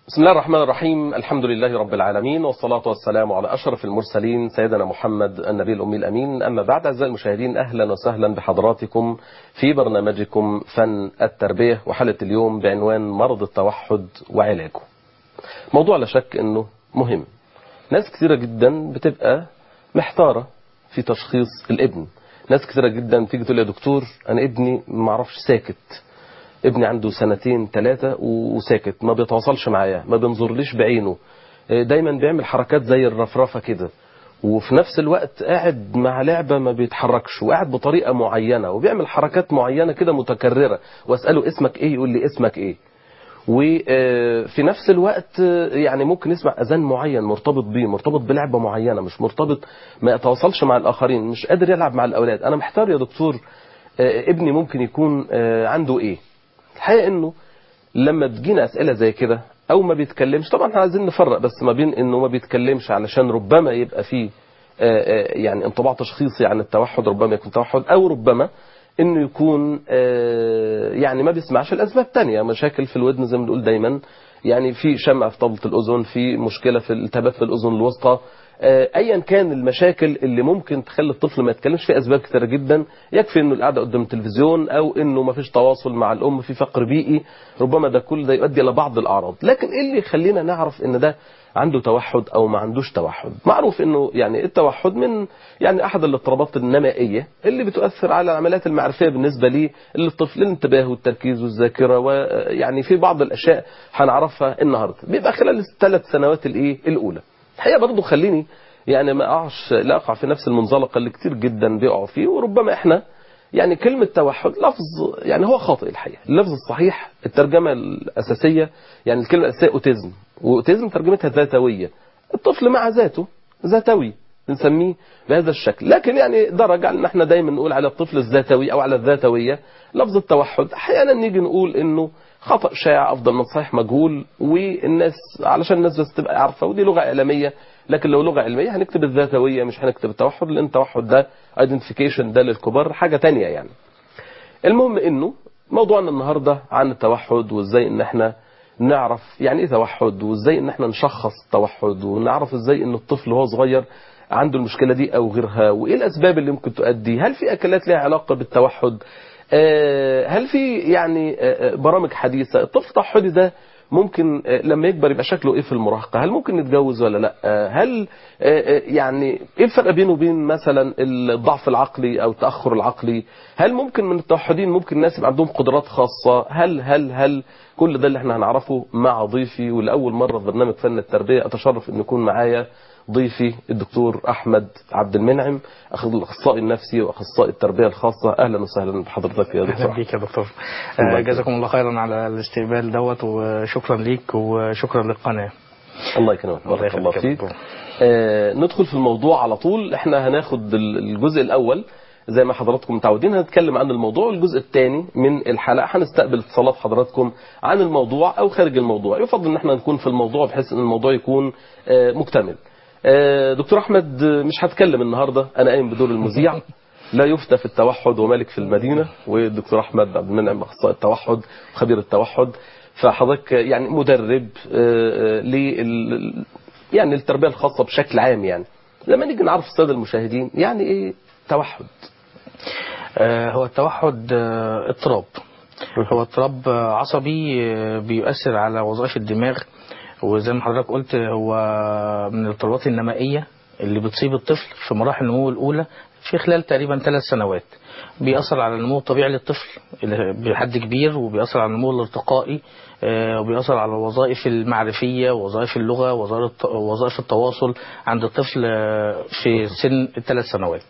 بسم الله الرحمن الرحيم الحمد لله رب العالمين والصلاة والسلام على أشرف المرسلين سيدنا محمد النبي الأمي الأمين أما بعد أعزائي المشاهدين أهلا وسهلا بحضراتكم في برنامجكم فن التربية وحلقة اليوم بعنوان مرض التوحد وعلاجه موضوع لا شك أنه مهم ناس كثيرة جدا بتبقى محتارة في تشخيص الابن ناس كثيرة جدا تيجي تقول يا دكتور أنا ابني معرفش ساكت ابني عنده سنتين ثلاثة وساكت ما بيتواصلش معايا ما بينظرليش بعينه دايما بيعمل حركات زي الرفرفة كده وفي نفس الوقت قاعد مع لعبة ما بيتحركش وقاعد بطريقة معينة وبيعمل حركات معينة كده متكررة واسأله اسمك ايه يقول لي اسمك ايه وفي نفس الوقت يعني ممكن يسمع اذان معين مرتبط بيه مرتبط بلعبة معينة مش مرتبط ما يتواصلش مع الاخرين مش قادر يلعب مع الاولاد انا محتار يا دكتور ابني ممكن يكون عنده ايه الحقيقة انه لما بتجينا اسئلة زي كده او ما بيتكلمش طبعا احنا عايزين نفرق بس ما بين انه ما بيتكلمش علشان ربما يبقى فيه يعني انطباع تشخيصي عن التوحد ربما يكون توحد او ربما انه يكون يعني ما بيسمعش الاسباب تانية مشاكل في الودن زي ما بنقول دايما يعني في شمع في طبلة الاذن في مشكلة في التهابات في الاذن الوسطى ايا كان المشاكل اللي ممكن تخلي الطفل ما يتكلمش في اسباب كثيره جدا يكفي انه القعده قدام التلفزيون او انه ما فيش تواصل مع الام في فقر بيئي ربما ده كل ده يؤدي الى بعض الاعراض لكن ايه اللي يخلينا نعرف ان ده عنده توحد او ما عندوش توحد معروف انه يعني التوحد من يعني احد الاضطرابات النمائيه اللي بتؤثر على العمليات المعرفيه بالنسبه للطفل الانتباه والتركيز والذاكره ويعني في بعض الاشياء هنعرفها النهارده بيبقى خلال الثلاث سنوات الايه الاولى الحقيقه برضه خليني يعني ما اقعش لا اقع في نفس المنزلقه اللي كتير جدا بيقعوا فيه وربما احنا يعني كلمة توحد لفظ يعني هو خاطئ الحقيقة اللفظ الصحيح الترجمة الأساسية يعني الكلمة الأساسية أوتيزم وأوتيزم ترجمتها ذاتوية الطفل مع ذاته ذاتوي بنسميه بهذا الشكل لكن يعني درج ان احنا دايما نقول على الطفل الذاتوي او على الذاتوية لفظ التوحد احيانا نيجي نقول انه خطأ شائع افضل من صحيح مجهول والناس علشان الناس بس تبقى عارفة ودي لغة اعلامية لكن لو لغة علمية هنكتب الذاتوية مش هنكتب التوحد لان التوحد ده ايدنتيفيكيشن ده للكبار حاجة تانية يعني المهم انه موضوعنا النهاردة عن التوحد وازاي ان احنا نعرف يعني ايه توحد وازاي ان احنا نشخص التوحد ونعرف ازاي ان الطفل وهو صغير عنده المشكلة دي او غيرها وايه الاسباب اللي ممكن تؤدي هل في اكلات لها علاقة بالتوحد هل في يعني برامج حديثة الطفل التوحدي ده ممكن لما يكبر يبقى شكله ايه في المراهقة هل ممكن يتجوز ولا لا هل يعني ايه الفرق بينه وبين مثلا الضعف العقلي او التأخر العقلي هل ممكن من التوحدين ممكن الناس يبقى عندهم قدرات خاصة هل هل هل كل ده اللي احنا هنعرفه مع ضيفي ولأول مرة في برنامج فن التربية اتشرف ان يكون معايا ضيفي الدكتور احمد عبد المنعم الاخصائي النفسي واخصائي التربيه الخاصه اهلا وسهلا بحضرتك يا دكتور اهلا بيك يا دكتور جزاكم الله خيرا على الاستقبال دوت وشكرا ليك وشكرا للقناه الله يكرمك بارك الله فيك آه ندخل في الموضوع على طول احنا هناخد الجزء الاول زي ما حضراتكم متعودين هنتكلم عن الموضوع والجزء الثاني من الحلقة هنستقبل اتصالات حضراتكم عن الموضوع او خارج الموضوع يفضل ان احنا نكون في الموضوع بحيث ان الموضوع يكون آه مكتمل دكتور احمد مش هتكلم النهاردة انا قايم بدور المذيع لا يفتى في التوحد وملك في المدينة والدكتور احمد عبد المنعم اخصائي التوحد وخبير التوحد فحضرتك يعني مدرب لل يعني التربية الخاصة بشكل عام يعني لما نيجي نعرف السادة المشاهدين يعني ايه توحد هو التوحد اضطراب هو اضطراب عصبي بيؤثر على وظائف الدماغ وزي ما حضرتك قلت هو من الاضطرابات النمائية اللي بتصيب الطفل في مراحل النمو الأولى في خلال تقريبا ثلاث سنوات بيأثر على النمو الطبيعي للطفل بحد كبير وبيأثر على النمو الارتقائي وبيأثر على الوظائف المعرفية وظائف اللغة وظائف التواصل عند الطفل في سن الثلاث سنوات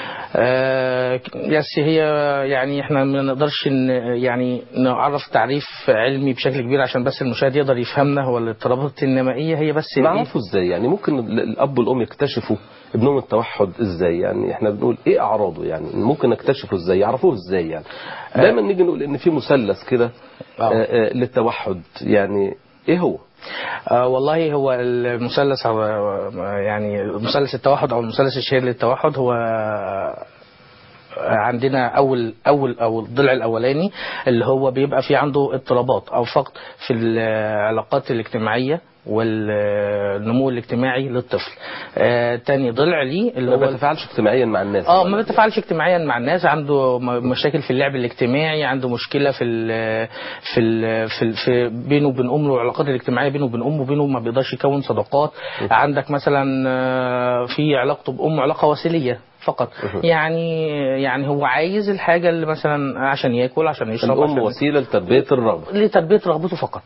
يس هي يعني احنا ما نقدرش يعني نعرف تعريف علمي بشكل كبير عشان بس المشاهد يقدر يفهمنا هو الاضطرابات النمائيه هي بس نعرفه ازاي يعني ممكن الاب والام يكتشفوا ابنهم التوحد ازاي يعني احنا بنقول ايه اعراضه يعني ممكن نكتشفه ازاي يعرفوه ازاي يعني دايما نيجي نقول ان في مثلث كده للتوحد يعني ايه هو آه والله هو المثلث يعني مثلث التوحد او المثلث الشهير للتوحد هو عندنا اول اول او الضلع الاولاني اللي هو بيبقى في عنده اضطرابات او فقد في العلاقات الاجتماعيه والنمو الاجتماعي للطفل. آه تاني ضلع ليه اللي ما هو بيتفاعلش اجتماعيا مع الناس اه ما بيتفاعلش اجتماعيا مع الناس عنده م- مشاكل في اللعب الاجتماعي عنده مشكله في ال في ال في, ال في بينه وبين امه العلاقات الاجتماعيه بينه وبين امه وبينه ما بيقدرش يكون صداقات عندك مثلا آه، في علاقته بامه علاقه وسيليه فقط يعني يعني هو عايز الحاجه اللي مثلا عشان ياكل عشان يشرب الام عشان وسيله لتلبيه الرغبه لتلبيه رغبته فقط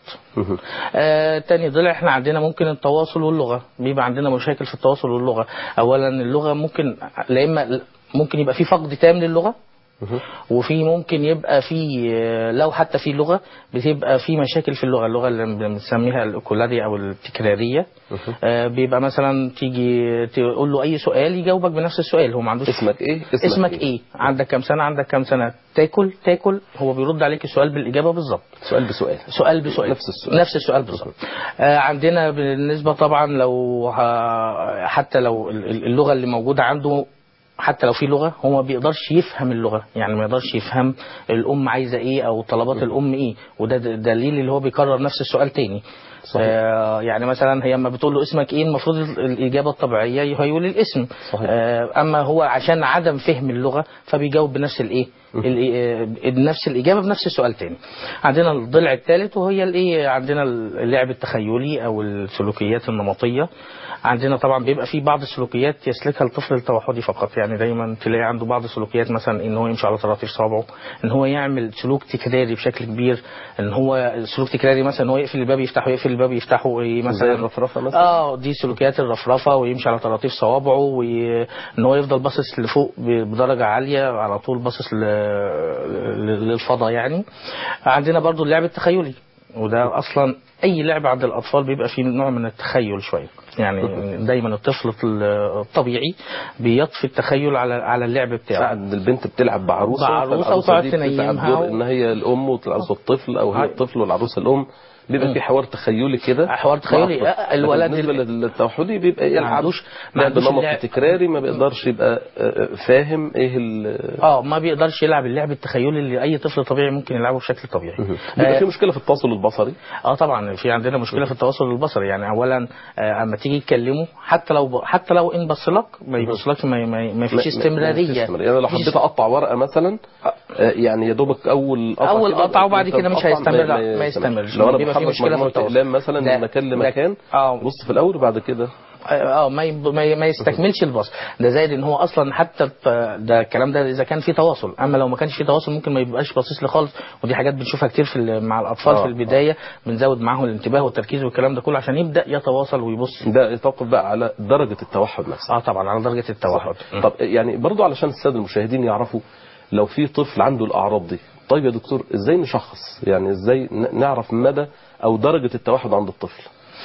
آه تاني ضلع احنا عندنا ممكن التواصل واللغه بيبقى عندنا مشاكل في التواصل واللغه اولا اللغه ممكن لا اما ممكن يبقى في فقد تام للغه وفي ممكن يبقى في آه، لو حتى في لغه بتبقى في مشاكل في اللغه اللغه اللي بنسميها الاوكولارية او التكراريه آه، بيبقى مثلا تيجي تقول له اي سؤال يجاوبك بنفس السؤال هو ما عندوش اسمك ايه اسمك ايه عندك كام سنه عندك كام سنه تاكل تاكل هو بيرد عليك السؤال بالاجابه بالظبط سؤال بسؤال سؤال بسؤال نفس السؤال. نفس السؤال بالظبط آه عندنا بالنسبه طبعا لو ه- حتى لو ال- ال- اللغه اللي موجوده عنده حتى لو في لغه هو ما بيقدرش يفهم اللغه يعني ما يقدرش يفهم الام عايزه ايه او طلبات الام ايه وده د- دليل اللي هو بيكرر نفس السؤال تاني صحيح. آه يعني مثلا هي لما بتقول له اسمك ايه المفروض ال- الاجابه الطبيعيه هيقول الاسم صحيح. آه اما هو عشان عدم فهم اللغه فبيجاوب بنفس الايه ال- آه، نفس الاجابه بنفس السؤال تاني عندنا الضلع الثالث وهي الايه عندنا اللعب التخيلي او السلوكيات النمطيه عندنا طبعا بيبقى في بعض السلوكيات يسلكها الطفل التوحدي فقط يعني دايما تلاقي عنده بعض السلوكيات مثلا ان هو يمشي على طراطيف صابعه ان هو يعمل سلوك تكراري بشكل كبير ان هو سلوك تكراري مثلا ان هو يقفل الباب يفتحه يقفل الباب يفتحه إيه زي مثلا الرفرفه مثلا اه دي سلوكيات الرفرفه ويمشي على طراطيف صوابعه وان هو يفضل باصص لفوق ب- بدرجه عاليه على طول باصص ل- ل- للفضاء يعني عندنا برضو اللعب التخيلي وده اصلا اي لعبه عند الاطفال بيبقى فيه نوع من التخيل شويه يعني دايما الطفل الطبيعي بيطفي التخيل على على اللعب بتاعه ساعد البنت بتلعب بعروسه بعروسة فالعروسة وتقعد دي بتلعب تنيمها دور و- ان هي الام والعروسه الطفل او هي هاي. الطفل والعروسه الام بيبقى في حوار تخيلي كده حوار تخيلي. مؤقت. آه، الولد بالنسبه ال- للتوحدي بيبقى ما يلعب عندوش- ما لعب عندوش نمط اللعب. تكراري ما بيقدرش يبقى آه، فاهم ايه ال اه ما بيقدرش يلعب اللعب التخيلي اللي اي طفل طبيعي ممكن يلعبه بشكل طبيعي بيبقى آه، في مشكله في التواصل البصري اه طبعا في عندنا مشكله في التواصل البصري يعني اولا آه اما تيجي تكلمه حتى لو حتى لو ان بصلك ما يبصلكش ما, ما, ما فيش ما- ما- ما فيش استمراريه استمرارية. يعني لو مفيش حبيت اقطع ورقه مثلا آه، يعني يا دوبك اول قطعه اول كده قطعه وبعد أنت كده مش بتقطع هيستمر ما يستمرش لو انا بيبقى في بحرك مشكله في مجموعة التواصل اقلام مثلا ده- من مكان ده- لمكان اه بص في الاول وبعد كده اه ما يب- ما ي- ما يستكملش البصر ده زائد ان هو اصلا حتى ب- ده الكلام ده اذا كان في تواصل اما لو ما كانش في تواصل ممكن ما يبقاش باصص لي خالص ودي حاجات بنشوفها كتير في ال- مع الاطفال آه، في البدايه بنزود معاهم الانتباه والتركيز والكلام ده كله عشان يبدا يتواصل ويبص ده يتوقف بقى على درجه التوحد نفسها اه طبعا على درجه التوحد م. طب يعني برضو علشان الساده المشاهدين يعرفوا لو في طفل عنده الاعراض دي طيب يا دكتور ازاي نشخص يعني ازاي ن- نعرف مدى او درجه التوحد عند الطفل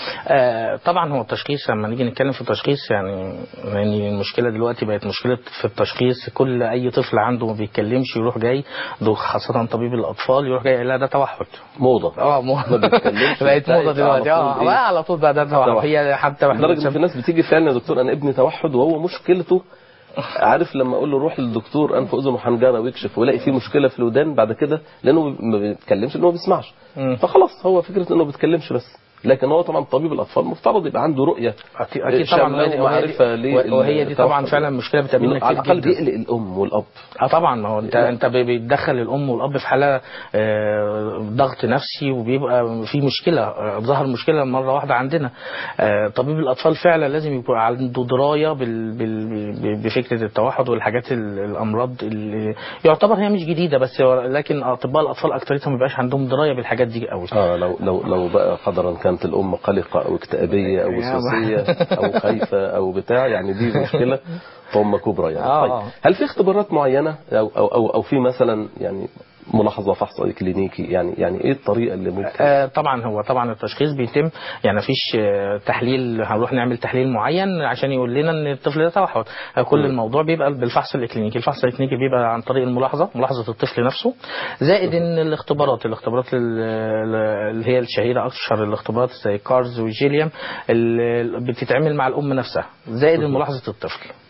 آه طبعا هو التشخيص لما نيجي نتكلم في التشخيص يعني لان المشكله دلوقتي بقت مشكله في التشخيص كل اي طفل عنده ما بيتكلمش يروح جاي ده خاصه طبيب الاطفال يروح جاي لا ده توحد موضه اه مو... ما بيتكلمش بقت بتاعي، موضه دلوقتي على طول اه إيه؟ بقى على طول بقى ده توحد توحد. هي حتى واحنا لدرجه ان بنسمي- في ناس بتيجي فعلا يا دكتور انا ابني توحد وهو مشكلته عارف لما اقول له روح للدكتور انف واذن وحنجره ويكشف ويلاقي في مشكله في الودان بعد كده لانه ما بيتكلمش لانه ما بيسمعش مم. فخلاص هو فكره انه ما بيتكلمش بس لكن هو طبعا طبيب الاطفال مفترض يبقى عنده رؤيه اكيد أكيد طبعا شاملة وهي دي- ومعرفه ليه وهي دي طبعا فعلا مشكله بتقابلنا على كتير الاقل جدا بيقلق الام والاب اه طبعا ما هو انت لا. انت بي- بتدخل الام والاب في حاله آه، ضغط نفسي وبيبقى في مشكله آه، ظهر مشكله مره واحده عندنا آه، طبيب الاطفال فعلا لازم يبقى عنده درايه بال بال ب- بفكره التوحد والحاجات ال- الامراض اللي يعتبر هي مش جديده بس هو- لكن اطباء الاطفال اكتريتهم ما بيبقاش عندهم درايه بالحاجات دي قوي اه لو لو لو بقى قدرا كانت الام قلقه او اكتئابيه او يا وسواسيه او خايفه او بتاع يعني دي مشكله طامه كبرى يعني آه. طيب هل في اختبارات معينه او او او, أو في مثلا يعني ملاحظه فحص كلينيكي يعني يعني ايه الطريقه اللي ممكن آه طبعا هو طبعا التشخيص بيتم يعني مفيش آه، تحليل هنروح نعمل تحليل معين عشان يقول لنا ان الطفل ده توحد آه، كل الموضوع بيبقى بالفحص الكلينيكي الفحص الكلينيكي بيبقى عن طريق الملاحظه ملاحظه الطفل نفسه زائد ان الاختبارات الاختبارات ال- ال- اللي هي الشهيره اشهر الاختبارات زي كارز وجيليام اللي بتتعمل مع الام نفسها زائد ملاحظه الطفل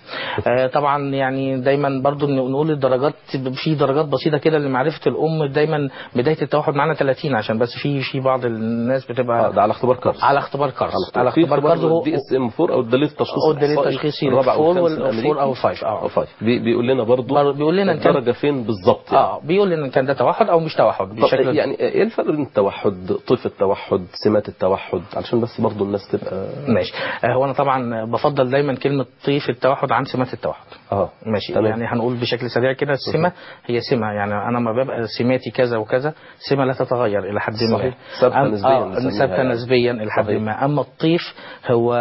آه، طبعا يعني دايما برضو ن- نقول الدرجات في درجات بسيطه كده لمعرفه الام دايما بدايه التوحد معانا 30 عشان بس في في بعض الناس آه، بتبقى ده على اختبار كارس على اختبار كارس على في اختبار كارس هو دي اس ام 4 او الدليل التشخيصي هو الدليل الإحصائي التشخيصي الرابع او الفور الخامس وال- الأمريكي. الفور أو الفايف، آه. أو فايف. بي- بيقول لنا برضو بر- بيقول لنا إن كان- الدرجه فين بالظبط يعني. اه بيقول ان كان ده توحد او مش توحد طب بشكل يعني ايه الفرق بين التوحد طيف التوحد سمات التوحد علشان بس برضو الناس تبقى ماشي آه، هو انا طبعا بفضل دايما كلمه طيف التوحد عن سمات التوحد اه ماشي تمام. يعني هنقول بشكل سريع كده السمه هي سمه يعني انا ما ببقى سماتي كذا وكذا سمه لا تتغير الى حد ما صحيح. ثابتة أم- نسبياً آه نسميها ثابته يعني. نسبيا الى حد صحيح. ما اما الطيف هو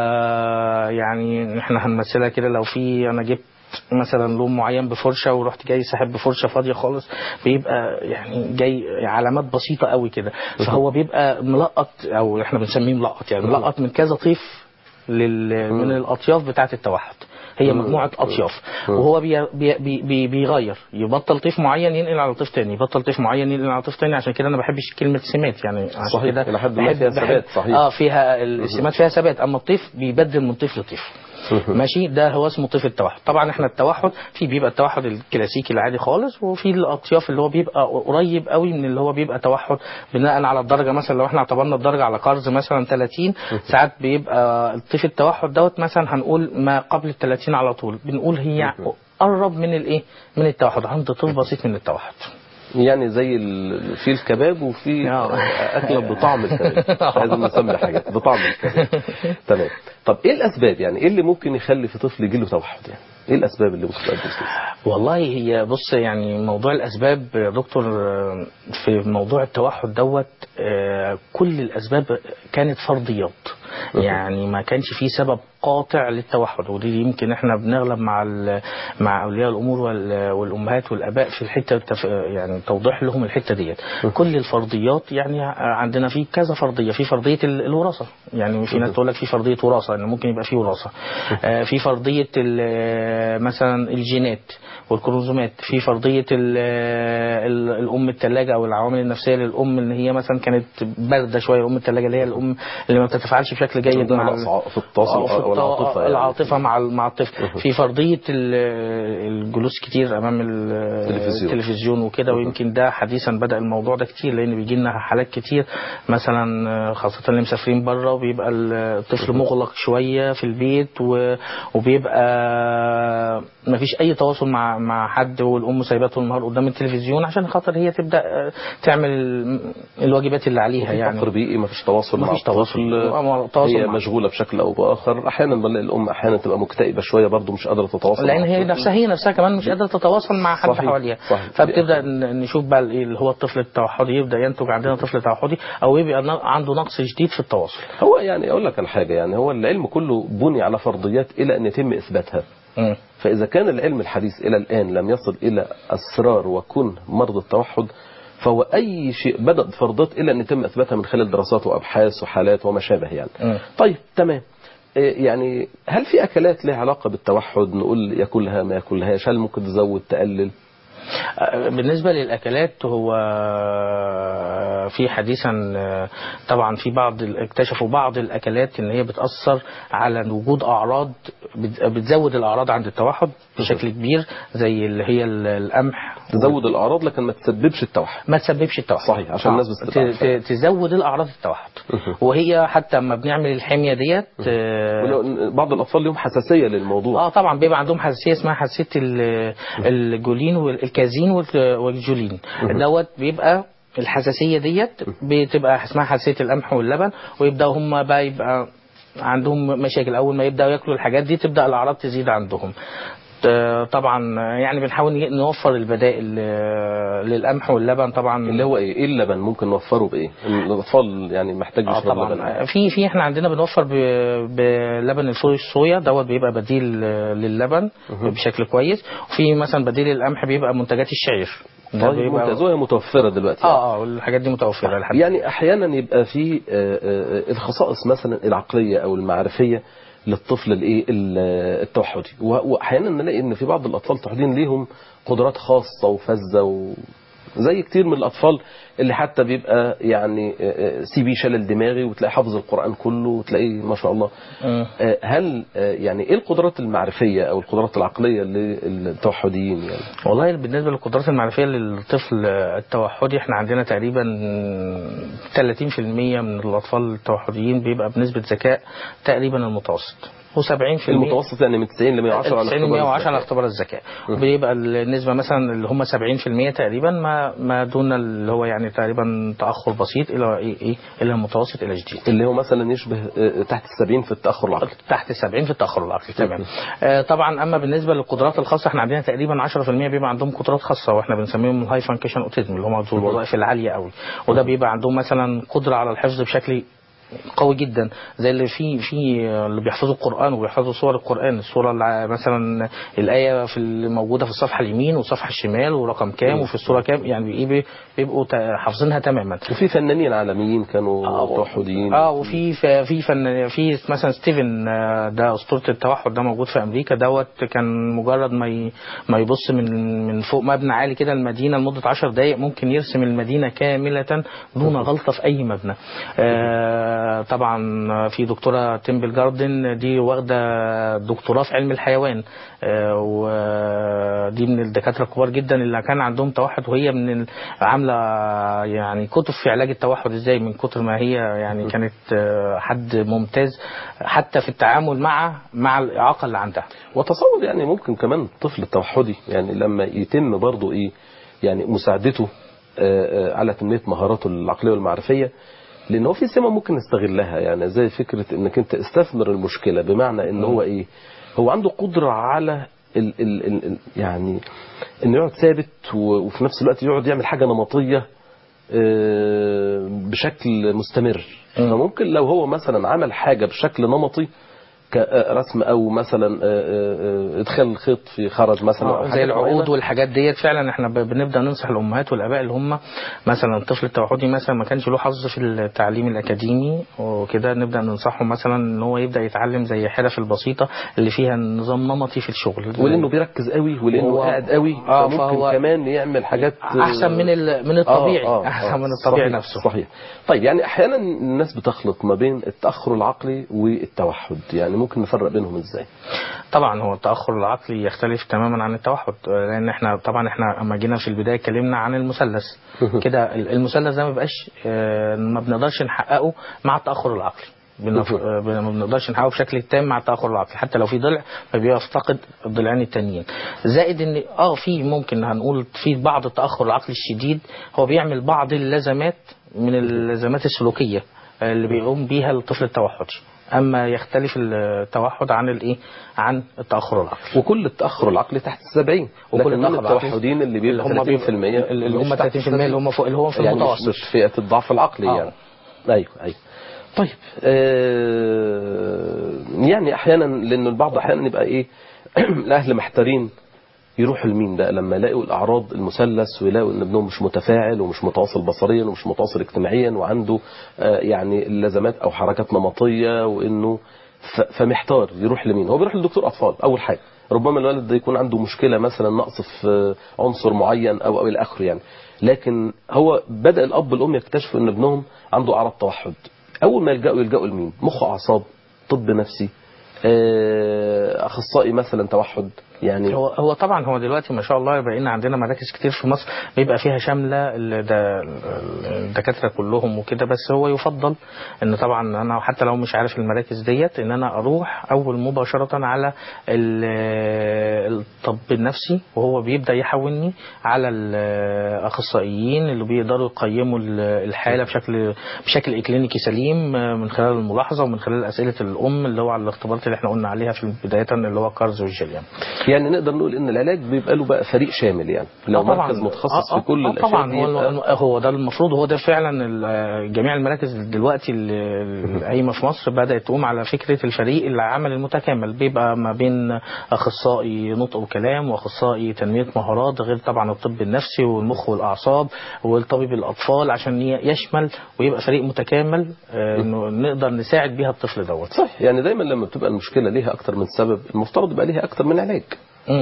يعني احنا هنمثلها كده لو في انا جبت مثلا لون معين بفرشه ورحت جاي ساحب بفرشه فاضيه خالص بيبقى يعني جاي علامات بسيطه قوي كده فهو بيبقى ملقط او احنا بنسميه ملقط يعني ملقط من كذا طيف لل... من الاطياف بتاعه التوحد هي مم. مجموعه اطياف مم. وهو بي بي بي بي بيغير يبطل طيف معين ينقل على طيف تاني يبطل طيف معين ينقل على طيف تاني عشان كده انا ما بحبش كلمه سمات يعني عشان صحيح. كده إلى حد ما بحب- فيها بحب- ثبات. صحيح. اه فيها السمات فيها ثبات اما الطيف بيبدل من طيف لطيف ماشي ده هو اسمه طيف التوحد طبعا احنا التوحد في بيبقى التوحد الكلاسيكي العادي خالص وفي الاطياف اللي هو بيبقى قريب قوي من اللي هو بيبقى توحد بناء على الدرجه مثلا لو احنا اعتبرنا الدرجه على قرض مثلا 30 ساعات بيبقى الطيف التوحد دوت مثلا هنقول ما قبل ال 30 على طول بنقول هي قرب من الايه من التوحد عند طيف بسيط من التوحد يعني زي ال- في الكباب وفي آه. اكله بطعم الكباب مش عايزين نسمي حاجات بطعم الكباب تمام طب ايه الاسباب يعني ايه اللي ممكن يخلي في طفل يجي له توحد يعني ايه الاسباب اللي ممكن تؤدي لكده والله هي بص يعني موضوع الاسباب يا دكتور آه، في موضوع التوحد دوت آه، كل الاسباب كانت فرضيات يعني ما كانش في سبب قاطع للتوحد ودي يمكن احنا بنغلب مع ال- مع اولياء الامور وال- والامهات والاباء في الحته التف... يعني توضيح لهم الحته ديت كل الفرضيات يعني عندنا في كذا فرضيه في فرضيه ال- الوراثه يعني في ناس تقول لك في فرضيه وراثه ان ممكن يبقى في وراثه آه، في فرضيه ال- مثلا الجينات والكروموزومات في فرضيه ال- ال- الام الثلاجه او العوامل النفسيه للام ان هي مثلا كانت بارده شويه الام الثلاجه اللي هي الام اللي ما بتتفاعلش بشكل جيد عندنا مع نقص ع- في التواصل آه، في او العاطفه الط- يعني. العاطفه مع ال- مع الطفل في فرضيه ال- الجلوس كتير امام ال- التلفزيون. التلفزيون وكده ويمكن ده حديثا بدا الموضوع ده كتير لان بيجي لنا حالات كتير مثلا آه، خاصه اللي مسافرين بره وبيبقى الطفل مغلق شويه في البيت و- وبيبقى ما فيش اي تواصل مع مع حد والام سايباه طول النهار قدام التلفزيون عشان خاطر هي تبدا آه، تعمل ال- الواجبات اللي عليها في يعني فقر بيئي ما فيش تواصل ما مع فيش تواصل. الطفل آه، مع- تواصل هي مع- مشغوله بشكل او باخر احيانا بنلاقي الام احيانا تبقى مكتئبه شويه برضو مش قادره تتواصل لان مع هي الطفل. نفسها هي نفسها كمان مش قادره تتواصل مع حد صحيح، حواليها صحيح. فبتبدا ن- نشوف بقى الايه اللي هو الطفل التوحدي يبدا ينتج عندنا طفل توحدي او يبقى ن- عنده نقص جديد في التواصل هو يعني اقول لك على حاجه يعني هو العلم كله بني على فرضيات الى ان يتم اثباتها مم. فإذا كان العلم الحديث إلى الآن لم يصل إلى أسرار وكن مرضى التوحد فهو أي شيء بدأ بفرضات إلى أن يتم إثباتها من خلال دراسات وأبحاث وحالات وما شابه يعني مم. طيب تمام إيه يعني هل في أكلات لها علاقة بالتوحد نقول ياكلها ما ياكلهاش هل ممكن تزود تقلل آه، بالنسبة للأكلات هو في حديثا آه، طبعا في بعض اكتشفوا بعض الأكلات إن هي بتأثر على وجود أعراض بت- بتزود الأعراض عند التوحد بشكل كبير زي اللي هي ال- القمح تزود الأعراض لكن ما تسببش التوحد ما تسببش التوحد صحيح، عشان الناس بس تبقى ت- ت- تزود الأعراض التوحد وهي حتى لما بنعمل الحمية ديت آه، ولو- بعض الأطفال لهم حساسية للموضوع اه طبعا بيبقى عندهم حساسيه اسمها حساسيه ال- الجولين والكازين وال- والجولين دوت بيبقى الحساسيه ديت بتبقى اسمها حساسيه القمح واللبن ويبداوا هم بقى يبقى عندهم مشاكل اول ما يبداوا ياكلوا الحاجات دي تبدا الاعراض تزيد عندهم آه، طبعا يعني بنحاول نوفر البدائل آه، للقمح واللبن طبعا اللي هو إيه إيه اللبن ممكن نوفره بإيه الأطفال يعني محتاج اه يشرب لبن طبعا في في احنا عندنا بنوفر ب- بلبن الفول الصويا دوت بيبقى بديل آه، للبن بشكل كويس وفي مثلا بديل القمح بيبقى منتجات الشعير ده طيب بيبقى- ممتاز وهي متوفرة دلوقتي يعني. اه اه الحاجات دي متوفره لحد يعني احيانا يبقى في آه، آه، الخصائص مثلا العقليه او المعرفيه للطفل الايه ال- التوحدي و- واحيانا نلاقي ان في بعض الاطفال التوحديين ليهم قدرات خاصه وفذه و زي كتير من الاطفال اللي حتى بيبقى يعني آه، آه، سي بي شلل دماغي وتلاقي حافظ القران كله وتلاقيه ما شاء الله مم. آه، هل آه، يعني ايه القدرات المعرفية او القدرات العقلية للتوحديين يعني والله بالنسبة للقدرات المعرفية للطفل التوحدي احنا عندنا تقريبا 30% من الأطفال التوحديين بيبقى بنسبة ذكاء تقريبا المتوسط و70% المتوسط يعني من 90 ل 110 على 90 اختبار 110 على الذكاء. اختبار الذكاء بيبقى النسبة مثلا اللي هم 70% تقريبا ما ما دون اللي هو يعني تقريبا تأخر بسيط إلى إيه إيه إلى المتوسط إلى جديد اللي هو مثلا يشبه آه، تحت السبعين في التأخر العقلي تحت 70 في التاخر العقلي تمام آه طبعا اما بالنسبه للقدرات الخاصه احنا عندنا تقريبا 10% بيبقى عندهم قدرات خاصه واحنا بنسميهم الهاي فانكشن اوتيزم اللي هم ذو الوظائف العاليه قوي وده بيبقى عندهم مثلا قدره على الحفظ بشكل قوي جدا زي اللي في في اللي بيحفظوا القران وبيحفظوا سور القران السوره اللي مثلا الايه في اللي موجوده في الصفحه اليمين والصفحه الشمال ورقم كام وفي السوره كام يعني ايه بي- بيبقوا تا- حافظينها تماما وفي فنانين عالميين كانوا توحديين اه وفي في في فن في مثلا ستيفن آه، ده اسطوره التوحد ده موجود في امريكا دوت كان مجرد ما ي- ما يبص من من فوق مبنى عالي كده المدينه لمده 10 دقائق ممكن يرسم المدينه كامله دون غلطه في اي مبنى آه، طبعا في دكتوره تيمبل جاردن دي واخده دكتوراه في علم الحيوان آه، ودي من الدكاتره الكبار جدا اللي كان عندهم توحد وهي من ال- عامله يعني كتب في علاج التوحد ازاي من كتر ما هي يعني كانت آه، حد ممتاز حتى في التعامل مع مع الاعاقه اللي عندها وتصور يعني ممكن كمان الطفل التوحدي يعني لما يتم برضه ايه يعني مساعدته آه، آه، على تنمية مهاراته العقلية والمعرفية لان هو في سمة ممكن نستغلها يعني زي فكرة انك انت استثمر المشكلة بمعنى ان هو ايه هو عنده قدرة على ال ال ال ال يعني انه يقعد ثابت و- وفي نفس الوقت يقعد يعمل حاجة نمطية آه، بشكل مستمر مم. فممكن لو هو مثلا عمل حاجة بشكل نمطي كرسم او مثلا آه، آه، آه، ادخال الخيط في خرج مثلا أو زي حاجات العقود معينة. والحاجات ديت فعلا احنا ب- بنبدا ننصح الامهات والاباء اللي هم مثلا الطفل التوحدي مثلا ما كانش له حظ في التعليم الاكاديمي وكده نبدا ننصحهم مثلا ان هو يبدا يتعلم زي الحرف البسيطه اللي فيها نظام نمطي في الشغل ولانه بيركز قوي ولانه هو- قاعد قوي آه، فممكن فهو كمان يعمل حاجات آه، احسن من ال- من الطبيعي آه، آه، احسن آه، من الطبيعي صحيح، نفسه صحيح طيب يعني احيانا الناس بتخلط ما بين التاخر العقلي والتوحد يعني ممكن نفرق بينهم ازاي طبعا هو التاخر العقلي يختلف تماما عن التوحد لان احنا طبعا احنا اما جينا في البدايه اتكلمنا عن المثلث كده ال- المثلث ده ما بيبقاش آه، ما بنقدرش نحققه مع التاخر العقلي بنف- آه، بن- ما بنقدرش نحققه بشكل تام مع التاخر العقلي حتى لو في ضلع فبيبقى يفتقد الضلعين التانيين زائد ان اه في ممكن هنقول في بعض التاخر العقلي الشديد هو بيعمل بعض اللازمات من اللازمات السلوكيه آه، اللي بيقوم بيها الطفل التوحدي اما يختلف التوحد عن الايه عن التاخر العقلي وكل التاخر العقلي تحت السبعين وكل لكن من التأخر العقلي التوحدين اللي بيبقى هم 30% اللي هم مش تحت 30% اللي هم فوق اللي هو في يعني مش, المتوسط مش فئة الضعف العقلي آه. يعني ايوه ايوه طيب آه يعني احيانا لان البعض احيانا يبقى ايه الاهل محتارين يروحوا لمين بقى لما يلاقوا الاعراض المثلث ويلاقوا ان ابنهم مش متفاعل ومش متواصل بصريا ومش متواصل اجتماعيا وعنده آه يعني لازمات او حركات نمطيه وانه ف- فمحتار يروح لمين هو بيروح لدكتور اطفال اول حاجه ربما الولد ده يكون عنده مشكله مثلا نقص في عنصر معين او او الى اخره يعني لكن هو بدا الاب والام يكتشفوا ان ابنهم عنده اعراض توحد اول ما يلجأوا يلجأوا لمين مخ اعصاب طب نفسي آه، اخصائي مثلا توحد يعني هو هو طبعا هو دلوقتي ما شاء الله بقينا عندنا مراكز كتير في مصر بيبقى فيها شامله ال- ده- الدكاتره كلهم وكده بس هو يفضل ان طبعا انا حتى لو مش عارف المراكز ديت ان انا اروح اول مباشره على ال- الطب النفسي وهو بيبدا يحولني على الاخصائيين اللي بيقدروا يقيموا ال- الحاله بشكل بشكل اكلينيكي سليم من خلال الملاحظه ومن خلال اسئله الام اللي هو على الاختبارات اللي احنا قلنا عليها في بدايه اللي هو كارز والجيليان يعني نقدر نقول ان العلاج بيبقى له بقى فريق شامل يعني لو آه طبعاً. مركز متخصص آه آه في كل آه الاشياء طبعا دي هو يبقى- الم- هو ده المفروض هو ده فعلا ال- جميع المراكز دلوقتي اللي القايمه في مصر بدات تقوم على فكره الفريق العمل المتكامل بيبقى ما بين اخصائي نطق وكلام واخصائي تنميه مهارات ده غير طبعا الطب النفسي والمخ والاعصاب والطبيب الاطفال عشان ي- يشمل ويبقى فريق متكامل آه، انه نقدر نساعد بيها الطفل دوت صح يعني دايما لما بتبقى المشكله ليها اكتر من سبب المفترض يبقى ليها اكتر من علاج مم.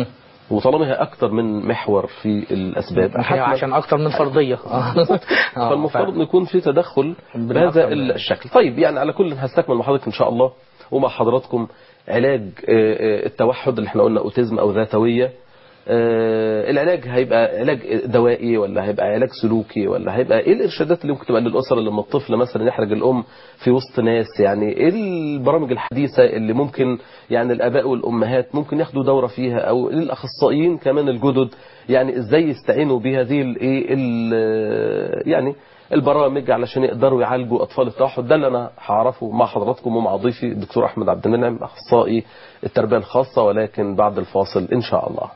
وطالما هي اكتر من محور في الاسباب هي حتما عشان اكتر من فرضيه آه. آه، فالمفترض ان يكون في تدخل بالأكثر بهذا من- الشكل طيب يعني على كل هستكمل مع حضرتك ان شاء الله ومع حضراتكم علاج آه، آه، التوحد اللي احنا قلنا اوتيزم او ذاتويه آه، العلاج هيبقى علاج دوائي ولا هيبقى علاج سلوكي ولا هيبقى ايه الارشادات اللي ممكن تبقى للاسره لما الطفل مثلا يحرج الام في وسط ناس يعني ايه البرامج الحديثه اللي ممكن يعني الاباء والامهات ممكن ياخدوا دوره فيها او الاخصائيين كمان الجدد يعني ازاي يستعينوا بهذه الايه ال- يعني البرامج علشان يقدروا يعالجوا اطفال التوحد ده اللي انا هعرفه مع حضراتكم ومع ضيفي الدكتور احمد عبد المنعم اخصائي التربيه الخاصه ولكن بعد الفاصل ان شاء الله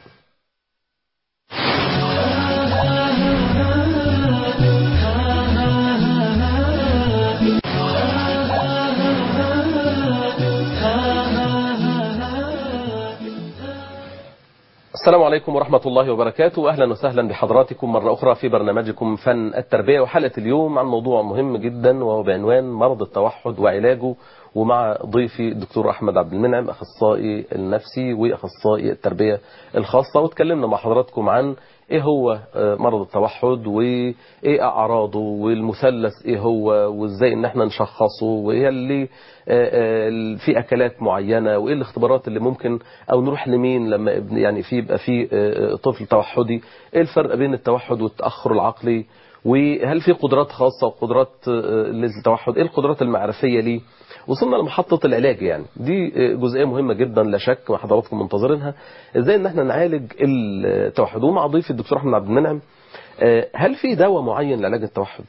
السلام عليكم ورحمة الله وبركاته أهلا وسهلا بحضراتكم مرة أخرى في برنامجكم فن التربية وحلقة اليوم عن موضوع مهم جدا وهو بعنوان مرض التوحد وعلاجه ومع ضيفي الدكتور أحمد عبد المنعم أخصائي النفسي وأخصائي التربية الخاصة وتكلمنا مع حضراتكم عن ايه هو آه، مرض التوحد وايه اعراضه والمثلث ايه هو وازاي ان احنا نشخصه وايه اللي آه، آه، في اكلات معينه وايه الاختبارات اللي ممكن او نروح لمين لما ابن يعني في يبقى في آه، آه، طفل توحدي ايه الفرق بين التوحد والتاخر العقلي وهل في قدرات خاصه وقدرات آه، للتوحد ايه القدرات المعرفيه ليه وصلنا لمحطة العلاج يعني دي جزئية مهمة جدا لا شك وحضراتكم منتظرينها ازاي ان احنا نعالج التوحد ومع ضيفي الدكتور احمد عبد المنعم آه، هل في دواء معين لعلاج التوحد؟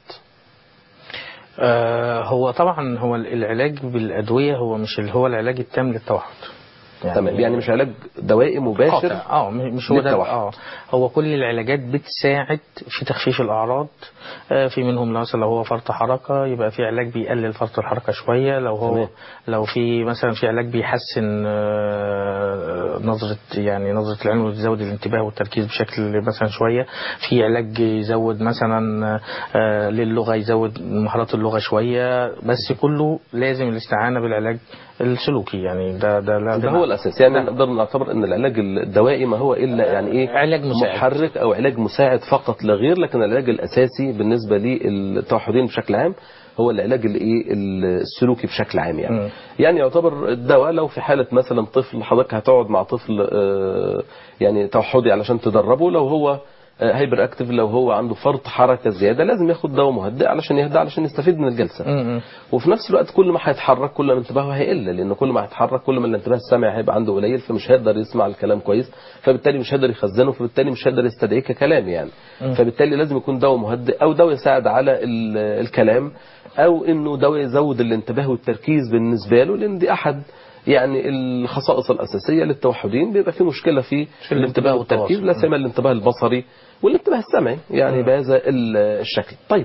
آه، هو طبعا هو العلاج بالادويه هو مش اللي هو العلاج التام للتوحد تمام يعني مش علاج دوائي مباشر قاطع. اه م- مش هو ده للتوحد. اه هو كل العلاجات بتساعد في تخفيف الاعراض آه في منهم لو مثلا لو هو فرط حركه يبقى في علاج بيقلل فرط الحركه شويه لو هو تمام. لو في مثلا في علاج بيحسن آه نظره يعني نظره العين ويزود الانتباه والتركيز بشكل مثلا شويه في علاج يزود مثلا آه للغه يزود مهارات اللغه شويه بس كله لازم الاستعانه بالعلاج السلوكي يعني ده ده لا ده هو الاساس يعني نقدر نعتبر ان العلاج الدوائي ما هو الا يعني ايه علاج مساعد. محرك او علاج مساعد فقط لا غير لكن العلاج الاساسي بالنسبه للتوحدين بشكل عام هو العلاج الايه السلوكي بشكل عام يعني مم. يعني يعتبر الدواء لو في حاله مثلا طفل حضرتك هتقعد مع طفل آه، يعني توحدي علشان تدربه لو هو هايبر اكتف لو هو عنده فرط حركه زياده لازم ياخد دواء مهدئ علشان يهدى علشان يستفيد من الجلسه م- م. وفي نفس الوقت كل ما هيتحرك كل ما انتباهه هيقل لان كل ما هيتحرك كل ما الانتباه السمعي هيبقى عنده قليل فمش هيقدر يسمع الكلام كويس فبالتالي مش هيقدر يخزنه فبالتالي مش هيقدر يستدعيه ككلام يعني مم. فبالتالي لازم يكون دواء مهدئ او دواء يساعد على ال- الكلام او انه دواء يزود الانتباه والتركيز بالنسبه له لان دي احد يعني الخصائص الاساسيه للتوحدين بيبقى في مشكله في في الانتباه الانتباه والتركيز لا والتواصل. سيما الانتباه البصري والانتباه السمعي يعني مم. بهذا ال- الشكل طيب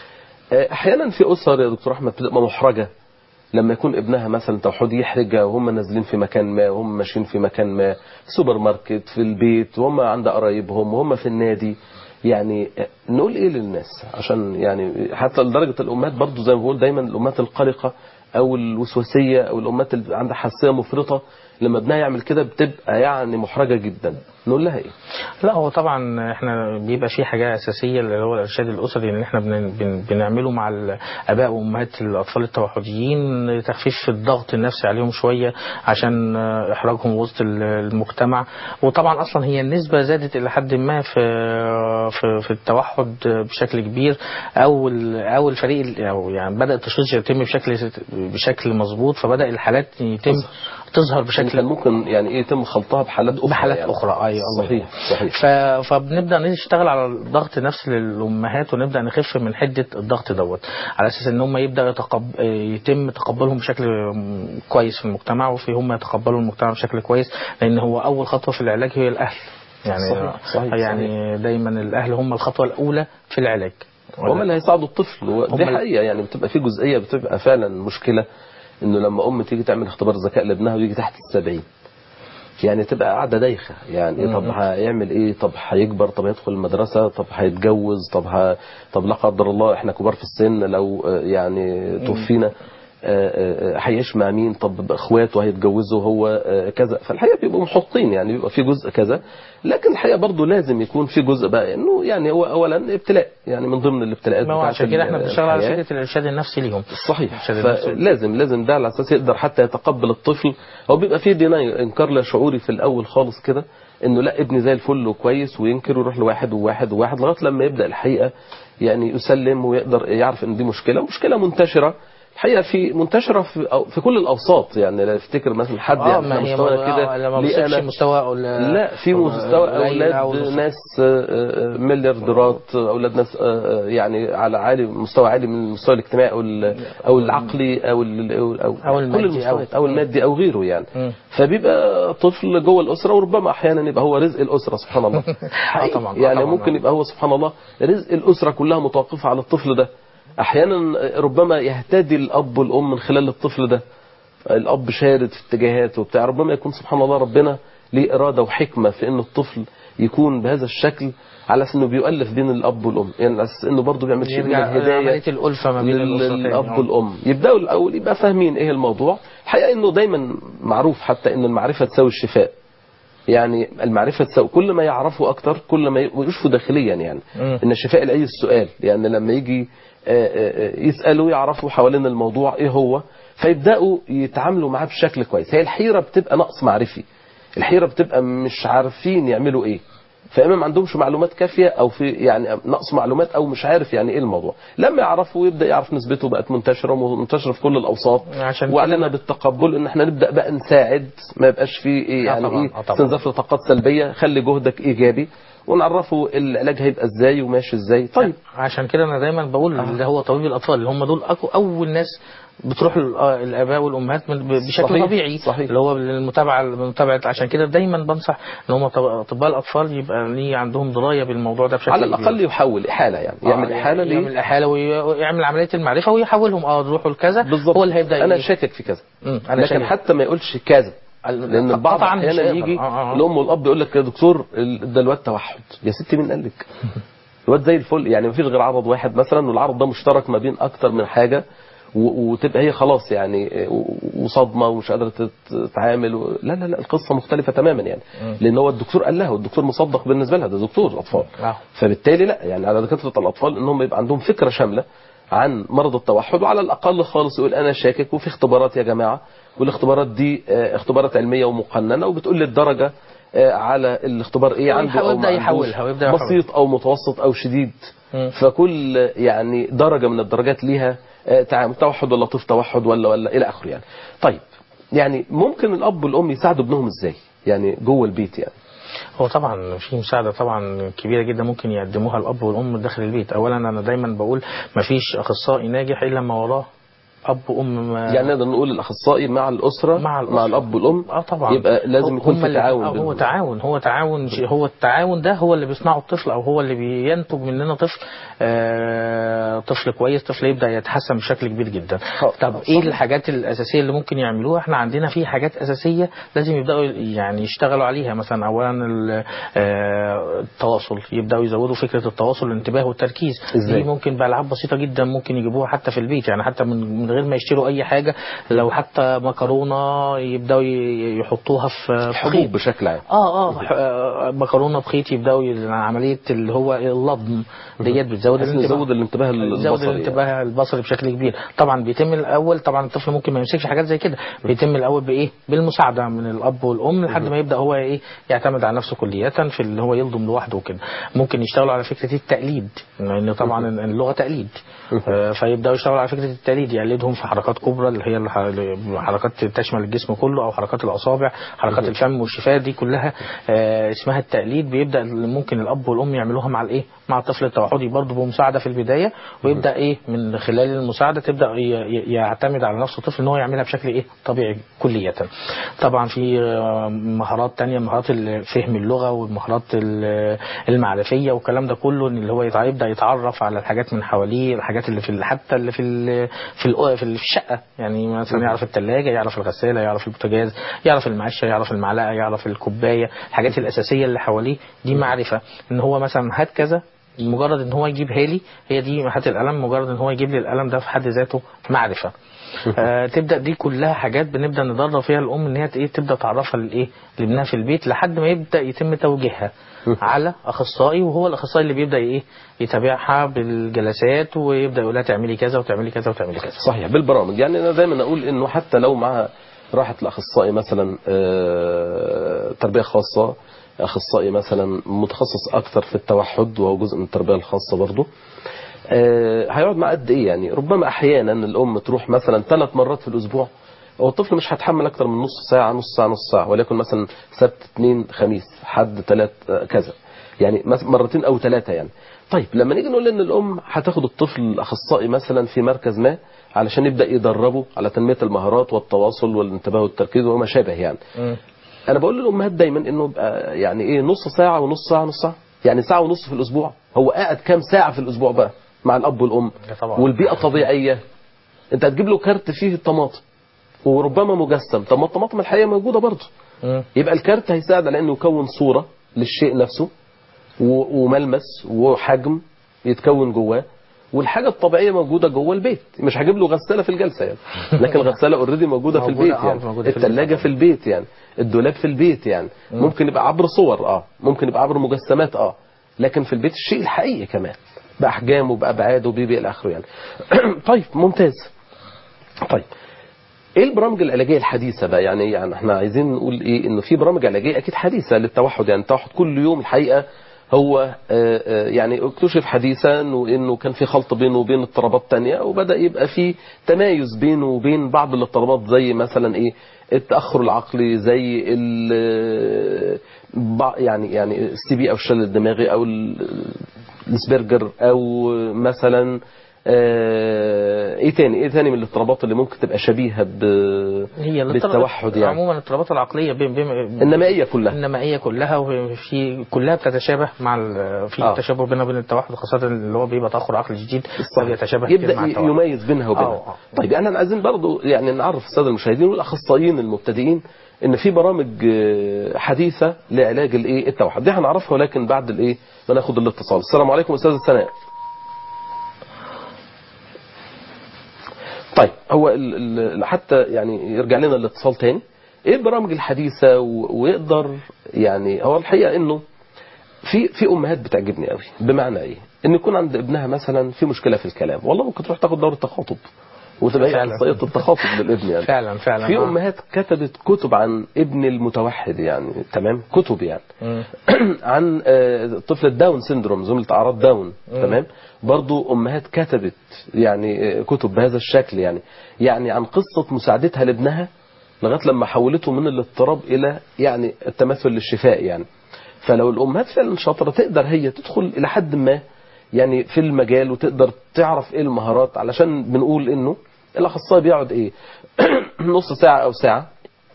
احيانا في اسر يا دكتور احمد بتبقى محرجه لما يكون ابنها مثلا توحد يحرجها وهم نازلين في مكان ما وهم ماشيين في مكان ما سوبر ماركت في البيت وهم عند قرايبهم وهم في النادي يعني نقول ايه للناس عشان يعني حتى لدرجه الامهات برضو زي ما بقول دايما الامهات القلقه او الوسواسيه او الامهات اللي عندها حساسيه مفرطه لما ابنها يعمل كده بتبقى يعني محرجه جدا نقول لها ايه لا هو طبعا احنا بيبقى في حاجه اساسيه اللي هو الارشاد الاسري ان احنا بن بن بنعمله مع الاباء وامهات الاطفال التوحديين تخفيف الضغط النفسي عليهم شويه عشان اه، احراجهم وسط ال- المجتمع وطبعا اصلا هي النسبه زادت الى حد ما في في, في التوحد بشكل كبير او ال- او الفريق ال- او يعني بدا التشخيص يتم بشكل بشكل مظبوط فبدا الحالات يتم تظهر يعني بشكل كان ممكن يعني ايه يتم خلطها بحالات اخرى بحالات يعني. اخرى ايوه الله صحيح صحيح ف... فبنبدا نشتغل على الضغط النفسي للامهات ونبدا نخف من حده الضغط دوت على اساس ان هم يبدا يتقب... يتم تقبلهم بشكل كويس في المجتمع وفي هم يتقبلوا المجتمع بشكل كويس لان هو اول خطوه في العلاج هي الاهل يعني صحيح، صحيح، يعني دايما الاهل هم الخطوه الاولى في العلاج هم اللي هيساعدوا الطفل ودي هم اللي- حقيقه يعني بتبقى في جزئيه بتبقى فعلا مشكله انه لما ام تيجي تعمل اختبار ذكاء لابنها ويجي تحت السبعين يعني تبقى قاعده دايخه يعني طب هيعمل ايه طب هيكبر طب هيدخل المدرسه طب هيتجوز طب ه... طب لا قدر الله احنا كبار في السن لو آه، يعني توفينا آه، آه، هيعيش مع مين طب اخواته هيتجوزوا هو آه، كذا فالحقيقه بيبقوا محطين يعني بيبقى في جزء كذا لكن الحقيقه برضه لازم يكون في جزء بقى انه يعني هو اولا ابتلاء يعني من ضمن الابتلاءات ما هو بتاعت عشان كده احنا بنشتغل على الحياة. فكره الارشاد النفسي ليهم صحيح الإرشاد النفسي. فلازم لازم ده على اساس يقدر حتى يتقبل الطفل هو بيبقى فيه ديناي انكار لا شعوري في الاول خالص كده انه لا ابني زي الفل وكويس وينكر ويروح لواحد وواحد وواحد لغايه لما يبدا الحقيقه يعني يسلم ويقدر يعرف ان دي مشكله مشكله منتشره الحقيقه في منتشره في, أو في كل الاوساط يعني لا افتكر مثلا حد اه يعني ما إحنا هي مستوانا آه، كده لما ليه بصيبش أنا مستوى ال- لا في مستوى قليل أو اولاد نص. ناس آه، آه، مليارديرات اولاد ناس آه، آه، يعني على عالي مستوى عالي من المستوى الاجتماعي او ال- او العقلي او ال- او او, أو المادي كل المستويات أو- او المادي او غيره يعني مم. فبيبقى طفل جوه الاسره وربما احيانا يبقى هو رزق الاسره سبحان الله حقيقي. طبعاً، آه يعني طبعاً. ممكن يبقى هو سبحان الله رزق الاسره كلها متوقفه على الطفل ده احيانا ربما يهتدي الاب والام من خلال الطفل ده الاب شارد في اتجاهاته وبتاع ربما يكون سبحان الله ربنا ليه اراده وحكمه في ان الطفل يكون بهذا الشكل على اساس انه بيؤلف بين الاب والام يعني على اساس انه برضه بيعمل شيء من يرجع الهدايه عمليه الالفه ما بين الاسرتين للاب آه. والام يبداوا الاول يبقى فاهمين ايه الموضوع الحقيقه انه دايما معروف حتى ان المعرفه تساوي الشفاء يعني المعرفة تساوي كل ما يعرفوا أكتر كل ما يشفوا داخليا يعني مم. إن الشفاء الأي السؤال يعني لما يجي آه، آه، آه، يسألوا يعرفوا حوالين الموضوع إيه هو فيبدأوا يتعاملوا معاه بشكل كويس هي الحيرة بتبقى نقص معرفي الحيرة بتبقى مش عارفين يعملوا إيه فإما ما عندهمش معلومات كافية أو في يعني نقص معلومات أو مش عارف يعني إيه الموضوع لما يعرفوا يبدأ يعرف نسبته بقت منتشرة ومنتشرة في كل الأوساط عشان كده وعلينا بالتقبل ان احنا نبدا بقى نساعد ما يبقاش فيه ايه يعني طبعاً، ايه آه طبعاً. استنزاف لطاقات سلبيه خلي جهدك ايجابي ونعرفه العلاج هيبقى ازاي وماشي ازاي طيب عشان كده انا دايما بقول اللي هو طبيب الاطفال اللي هم دول أكو اول ناس بتروح لل- آه، الاباء والامهات من- ب- بشكل صحيح، طبيعي صحيح. اللي هو المتابعه المتابعه عشان كده دايما بنصح ان هم طب- اطباء الاطفال يبقى ليه عندهم درايه بالموضوع ده بشكل على كبير. الاقل يحول احاله يعني يعمل آه، احاله ليه يعمل احاله وي- ويعمل عمليه المعرفه ويحولهم اه روحوا لكذا بالظبط هو اللي هيبدا انا إيه؟ شاكك في كذا مم، انا لكن شاكك. حتى ما يقولش كذا لان البعض قطعاً مش احيانا هيقدر. يجي آه، آه. الام والاب يقول لك يا دكتور ال- ده الواد توحد يا ستي مين قال لك الواد زي الفل يعني مفيش غير عرض واحد مثلا والعرض ده مشترك ما بين اكتر من حاجه و- وتبقى هي خلاص يعني و- وصدمه ومش قادره تت- تتعامل و... لا لا لا القصه مختلفه تماما يعني لان هو الدكتور قال لها والدكتور مصدق بالنسبه لها ده دكتور اطفال آه. فبالتالي لا يعني على دكاتره الاطفال انهم يبقى عندهم فكره شامله عن مرض التوحد وعلى الاقل خالص يقول انا شاكك وفي اختبارات يا جماعه والاختبارات دي آه، اختبارات علميه ومقننه وبتقول لي الدرجه آه، على الاختبار ايه عنده او ويبدأ ما يحولها، عندوش، ويبدأ يحولها. بسيط او متوسط او شديد مم. فكل يعني درجه من الدرجات ليها آه، تعامل توحد ولا طفل توحد ولا ولا الى اخره يعني طيب يعني ممكن الاب والام يساعدوا ابنهم ازاي يعني جوه البيت يعني هو طبعا في مساعدة طبعا كبيرة جدا ممكن يقدموها الأب والأم داخل البيت أولا أنا دايما بقول مفيش أخصائي ناجح إلا ما وراه أب وأم ما يعني نقدر نقول الاخصائي مع الاسره مع الأسرة. مع الاب والام اه طبعا يبقى لازم يكون هم في اللي- تعاون آه، هو بينهم. تعاون هو تعاون شيء- هو التعاون ده هو اللي بيصنعه الطفل او هو اللي بينتج مننا طفل آه طفل كويس طفل يبدا يتحسن بشكل كبير جدا طب ايه الحاجات الاساسيه اللي ممكن يعملوها احنا عندنا في حاجات اساسيه لازم يبداوا يعني يشتغلوا عليها مثلا اولا ال- آه، التواصل يبداوا يزودوا فكره التواصل الانتباه والتركيز إزاي؟ دي ممكن بالعاب بسيطه جدا ممكن يجيبوها حتى في البيت يعني حتى من من غير ما يشتروا اي حاجه لو حتى مكرونه يبداوا ي- يحطوها في في خيط. حبوب بشكل عام اه اه ح- آه، مكرونه بخيط يبداوا ي- عمليه اللي هو اللضم ديت بتزود بحيث الانتباه نزود الانتباه بتزود البصري يعني. الانتباه البصري بشكل كبير طبعا بيتم الاول طبعا الطفل ممكن ما يمسكش حاجات زي كده بيتم الاول بايه بالمساعده من الاب والام لحد ما يبدا هو ايه يعتمد على نفسه كليا في اللي هو يلضم لوحده وكده ممكن يشتغلوا على فكره التقليد لان طبعا اللغه تقليد آه، فيبداوا يشتغلوا على فكره التقليد يقلدهم في حركات كبرى اللي هي الح- حركات تشمل الجسم كله او حركات الاصابع حركات الفم والشفاه دي كلها آه، اسمها التقليد بيبدا ممكن الاب والام يعملوها مع الايه مع الطفل التوحدي برضه بمساعده في البدايه ويبدا ايه من خلال المساعده تبدا ي- ي- يعتمد على نفسه الطفل ان هو يعملها بشكل ايه طبيعي كليه طبعا في آه، مهارات تانية مهارات ال- فهم اللغه والمهارات ال- المعرفيه والكلام ده كله ان اللي هو يتع- يبدا يتعرف على الحاجات من حواليه الحاجات اللي في ال- حتى اللي في ال- في ال- في الشقه يعني مثلا يعرف الثلاجه يعرف الغساله يعرف البوتاجاز يعرف المعشه يعرف المعلقه يعرف الكوبايه الحاجات الاساسيه اللي حواليه دي معرفه ان هو مثلا هات كذا مجرد ان هو يجيبها لي هي دي هات القلم مجرد ان هو يجيب لي القلم ده في حد ذاته معرفه آه تبدا دي كلها حاجات بنبدا ندرب فيها الام ان هي ايه تبدا تعرفها لايه لابنها في البيت لحد ما يبدا يتم توجيهها على اخصائي وهو الاخصائي اللي بيبدا ايه يتابعها بالجلسات ويبدا يقول لها تعملي كذا وتعملي كذا وتعملي كذا صحيح بالبرامج يعني انا دايما اقول انه حتى لو مع راحت الاخصائي مثلا آه، تربيه خاصه اخصائي مثلا متخصص اكثر في التوحد وهو جزء من التربيه الخاصه برضه آه، هيقعد مع قد ايه يعني ربما احيانا الام تروح مثلا ثلاث مرات في الاسبوع هو الطفل مش هيتحمل اكتر من نص ساعه نص ساعه نص ساعه وليكن مثلا سبت اثنين خميس حد ثلاث آه، كذا يعني مثلا مرتين او ثلاثه يعني طيب لما نيجي نقول ان الام هتاخد الطفل الاخصائي مثلا في مركز ما علشان يبدا يدربه على تنميه المهارات والتواصل والانتباه والتركيز وما شابه يعني انا بقول للامهات دايما انه يبقى يعني ايه نص ساعه ونص ساعه نص ساعه يعني ساعه ونص في الاسبوع هو قاعد كام ساعه في الاسبوع بقى مع الاب والام ده طبعا. والبيئه طبيعيه انت هتجيب له كارت فيه الطماطم وربما مجسم طب ما الطماطم الحقيقيه موجوده برضه مم. يبقى الكارت هيساعد على انه يكون صوره للشيء نفسه و- وملمس وحجم يتكون جواه والحاجه الطبيعيه موجوده جوه البيت مش هجيب له غساله في الجلسه يعني لكن الغساله اوريدي موجوده في موجودة، البيت آه، يعني موجودة في البيت. الثلاجه في البيت يعني الدولاب في البيت يعني ممكن يبقى عبر صور اه ممكن يبقى عبر مجسمات اه لكن في البيت الشيء الحقيقي كمان باحجامه بابعاده بيبي الى اخره يعني طيب ممتاز طيب ايه البرامج العلاجيه الحديثه بقى يعني يعني احنا عايزين نقول ايه انه في برامج علاجيه اكيد حديثه للتوحد يعني التوحد كل يوم الحقيقه هو آه، آه، يعني اكتشف حديثا وانه كان في خلط بينه وبين اضطرابات تانية وبدا يبقى في تمايز بينه وبين بعض الاضطرابات زي مثلا ايه التاخر العقلي زي ال بع- يعني يعني السي بي او الشلل الدماغي او ال- الاسبرجر او مثلا آه، ايه تاني ايه تاني من الاضطرابات اللي ممكن تبقى شبيهه ب... هي الاضطراب- بالتوحد يعني عموما الاضطرابات العقليه بين بين النمائيه كلها النمائيه كلها وفي كلها بتتشابه مع ال- في آه. تشابه بينها وبين التوحد خاصه اللي هو بيبقى تاخر عقلي جديد صح. فبيتشابه كتير يبدا مع ي- التوحد يميز بينها وبينها آه، آه. طيب احنا عايزين برضو يعني نعرف الساده المشاهدين والاخصائيين المبتدئين ان في برامج آه، حديثه لعلاج الايه التوحد دي هنعرفها ولكن بعد الايه ما ناخد الاتصال السلام عليكم استاذ سناء طيب هو ال ال حتى يعني يرجع لنا الاتصال تاني ايه البرامج الحديثه و- ويقدر يعني هو الحقيقه انه في في امهات بتعجبني قوي بمعنى ايه ان يكون عند ابنها مثلا في مشكله في الكلام والله ممكن تروح تاخد دوره تخاطب وتبقى هي فعلا. اخصائيه التخاطب للابن يعني فعلا فعلا في آه. امهات كتبت كتب عن ابن المتوحد يعني تمام كتب يعني مم. عن آه، طفل الداون سيندروم زملة اعراض داون تمام برضو امهات كتبت يعني آه، كتب بهذا الشكل يعني يعني عن قصة مساعدتها لابنها لغايه لما حولته من الاضطراب الى يعني التمثل للشفاء يعني فلو الامهات فعلا شاطره تقدر هي تدخل الى حد ما يعني في المجال وتقدر تعرف ايه المهارات علشان بنقول انه الاخصائي بيقعد ايه نص ساعه او ساعه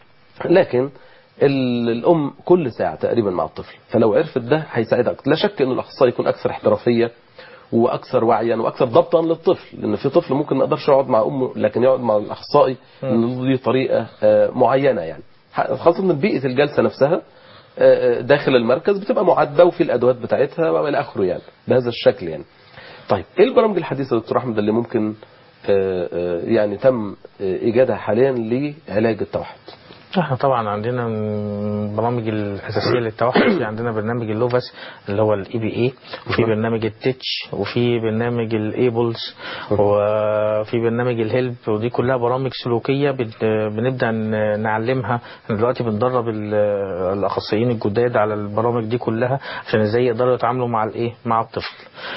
لكن ال- الام كل ساعه تقريبا مع الطفل فلو عرفت ده هيساعدها أكتر. لا شك ان الاخصائي يكون اكثر احترافيه واكثر وعيا واكثر ضبطا للطفل لان في طفل ممكن ما يقدرش يقعد مع امه لكن يقعد مع الاخصائي ان دي طريقه آه، معينه يعني ح- خاصه ان بيئه الجلسه نفسها آه، آه، داخل المركز بتبقى معده وفي الادوات بتاعتها والى اخره يعني بهذا الشكل يعني طيب ايه البرامج الحديثه يا دكتور احمد اللي ممكن آه، آه، يعني تم آه، ايجادها حاليا لعلاج التوحد احنا طبعا عندنا من البرامج الاساسيه للتوحد في عندنا برنامج اللوفاس اللي هو الاي بي اي وفي برنامج التتش وفي برنامج الايبلز وفي برنامج الهيلب ودي كلها برامج سلوكيه بن- بنبدا ن- نعلمها احنا دلوقتي بندرب ال- الاخصائيين الجداد على البرامج دي كلها عشان ازاي يقدروا يتعاملوا مع الايه مع الطفل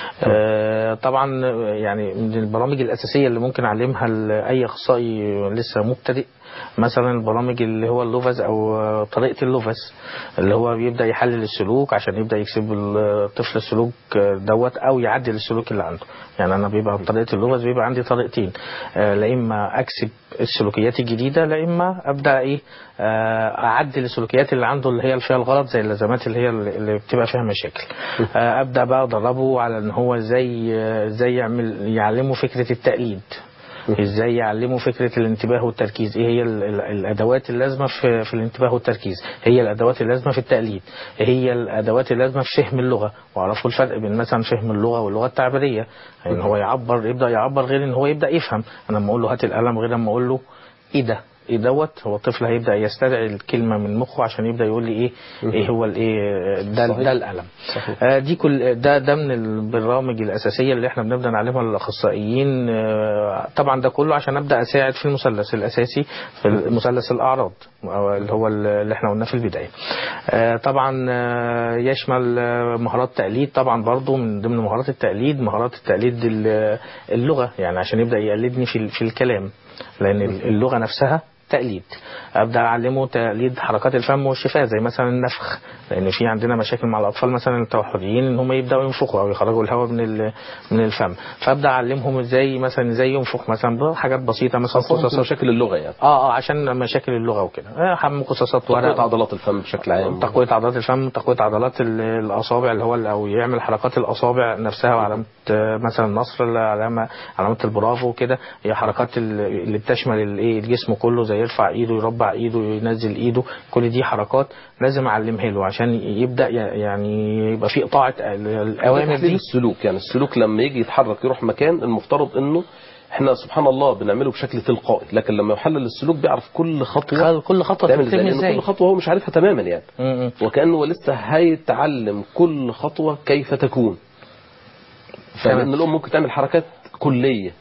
آه، طبعا يعني من البرامج الاساسيه اللي ممكن اعلمها لاي اخصائي لسه مبتدئ مثلا البرامج اللي هو اللوفاز او طريقه اللوفاز اللي هو بيبدا يحلل السلوك عشان يبدا يكسب الطفل السلوك دوت او يعدل السلوك اللي عنده يعني انا بيبقى طريقه اللوفاز بيبقى عندي طريقتين آه، لا اما اكسب السلوكيات الجديده لا اما ابدا ايه آه، اعدل السلوكيات اللي عنده اللي هي اللي فيها الغلط زي اللازمات اللي هي اللي بتبقى فيها مشاكل آه، ابدا بقى ادربه على ان هو ازاي ازاي يعمل يعلمه فكره التقليد ازاي يعلمه فكره الانتباه والتركيز ايه هي ال- ال- الادوات اللازمه في في الانتباه والتركيز هي الادوات اللازمه في التقليد إيه هي الادوات اللازمه في فهم اللغه وعرفوا الفرق بين مثلا فهم اللغه واللغه التعبيريه ان هو يعبر يبدا يعبر غير ان هو يبدا يفهم انا لما اقول له هات القلم غير لما اقول له ايه ده ايه دوت هو الطفل هيبدا يستدعي الكلمه من مخه عشان يبدا يقول لي ايه ايه هو الايه ده صحيح. ده القلم صحيح. آه، دي كل ده ده من البرامج الاساسيه اللي احنا بنبدا نعلمها للاخصائيين آه، طبعا ده كله عشان ابدا اساعد في المثلث الاساسي في مثلث الاعراض أو اللي هو اللي احنا قلناه في البدايه آه، طبعا آه، يشمل آه، مهارات تقليد طبعا برضو من ضمن مهارات التقليد مهارات التقليد ال- اللغه يعني عشان يبدا يقلدني في ال- في الكلام لان اللغه نفسها تقليد ابدا اعلمه تقليد حركات الفم والشفاه زي مثلا النفخ لان في عندنا مشاكل مع الاطفال مثلا التوحديين ان هم يبداوا ينفخوا او يخرجوا الهواء من ال- من الفم فابدا اعلمهم ازاي مثلا ازاي ينفخ مثلا بحاجات بسيطه مثلا خاصة في قصصات مشاكل اللغة يعني اه اه عشان مشاكل اللغه وكده آه، حم قصصات ورق تقوية عضلات الفم بشكل عام تقوية عضلات الفم تقوية عضلات ال- الأصابع اللي هو ال- أو يعمل حركات الأصابع نفسها وعلامة آه، مثلا النصر علامة علامة البرافو وكده هي حركات ال- اللي بتشمل الايه الجسم كله زي يرفع ايده يربع ايده ينزل ايده كل دي حركات لازم اعلمها له عشان يبدا ي- يعني يبقى في قطاعة ال- الاوامر تحليل دي السلوك يعني السلوك لما يجي يتحرك يروح مكان المفترض انه احنا سبحان الله بنعمله بشكل تلقائي لكن لما يحلل السلوك بيعرف كل خطوة كل خطوة تعمل تتم ازاي لان ازاي كل خطوة هو مش عارفها تماما يعني م- م. وكأنه هو لسه هيتعلم كل خطوة كيف تكون فلأن تمام. الأم ممكن تعمل حركات كلية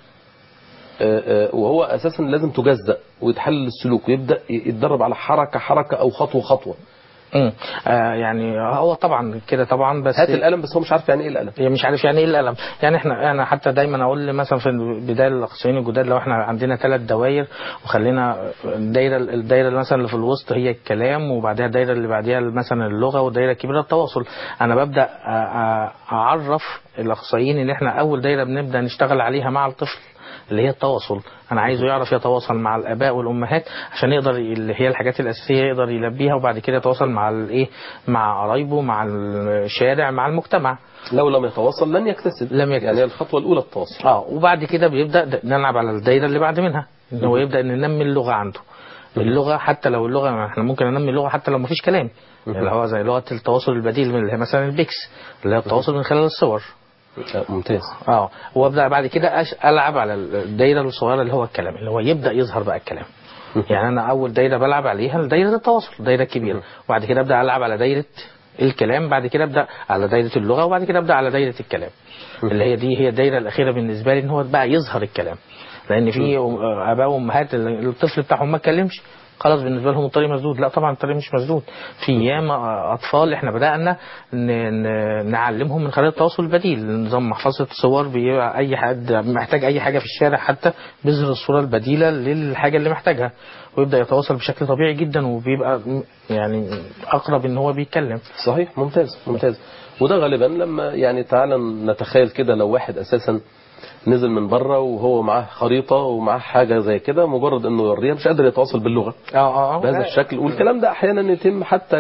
آه، آه، وهو أساسا لازم تجزأ ويتحلل السلوك ويبدأ يتدرب على حركة حركة أو خطوة خطوة م. آه يعني هو طبعا كده طبعا بس هات القلم بس هو مش عارف يعني ايه القلم هي مش عارف يعني ايه الالم يعني احنا انا حتى دايما اقول مثلا في البدايه الاقصائيين الجداد لو احنا عندنا ثلاث دوائر وخلينا الدايره الدايره اللي مثلا اللي في الوسط هي الكلام وبعدها الدايره اللي بعديها مثلا اللغه والدايره الكبيره التواصل انا ببدا أ- أ- اعرف الاقصائيين ان احنا اول دايره بنبدا نشتغل عليها مع الطفل اللي هي التواصل انا عايزه يعرف يتواصل مع الاباء والامهات عشان يقدر اللي هي الحاجات الاساسيه يقدر يلبيها وبعد كده يتواصل مع الايه مع قرايبه مع الشارع مع المجتمع لو لم يتواصل لن يكتسب لم يكتسب. يعني الخطوة الأولى التواصل اه وبعد كده بيبدا د- نلعب على الدايره اللي بعد منها ان هو يبدا ننمي اللغه عنده اللغه حتى لو اللغه ما احنا ممكن ننمي اللغه حتى لو ما فيش كلام اللي هو زي لغه التواصل البديل من اللي هي مثلا البيكس اللي هي التواصل من خلال الصور آه، ممتاز اه وابدا بعد كده أش... العب على الدايره الصغيره اللي هو الكلام اللي هو يبدا يظهر بقى الكلام يعني انا اول دايره بلعب عليها دايره التواصل الدايره الكبيره وبعد كده ابدا العب على دايره الكلام بعد كده ابدا على دايره اللغه وبعد كده ابدا على دايره الكلام اللي هي دي هي الدايره الاخيره بالنسبه لي ان هو بقى يظهر الكلام لان في اباء وامهات الطفل بتاعهم ما اتكلمش خلاص بالنسبه لهم الطريق مسدود لا طبعا الطريق مش مسدود في ياما اطفال احنا بدانا ن- ن- نعلمهم من خلال التواصل البديل نظام محفظه الصور بيبقى اي حد محتاج اي حاجه في الشارع حتى بيظهر الصوره البديله للحاجه اللي محتاجها ويبدا يتواصل بشكل طبيعي جدا وبيبقى م- يعني اقرب ان هو بيتكلم صحيح ممتاز ممتاز وده غالبا لما يعني تعالى نتخيل كده لو واحد اساسا نزل من بره وهو معاه خريطه ومعاه حاجه زي كده مجرد انه يوريها مش قادر يتواصل باللغه اه اه آه. بهذا الشكل والكلام ده احيانا يتم حتى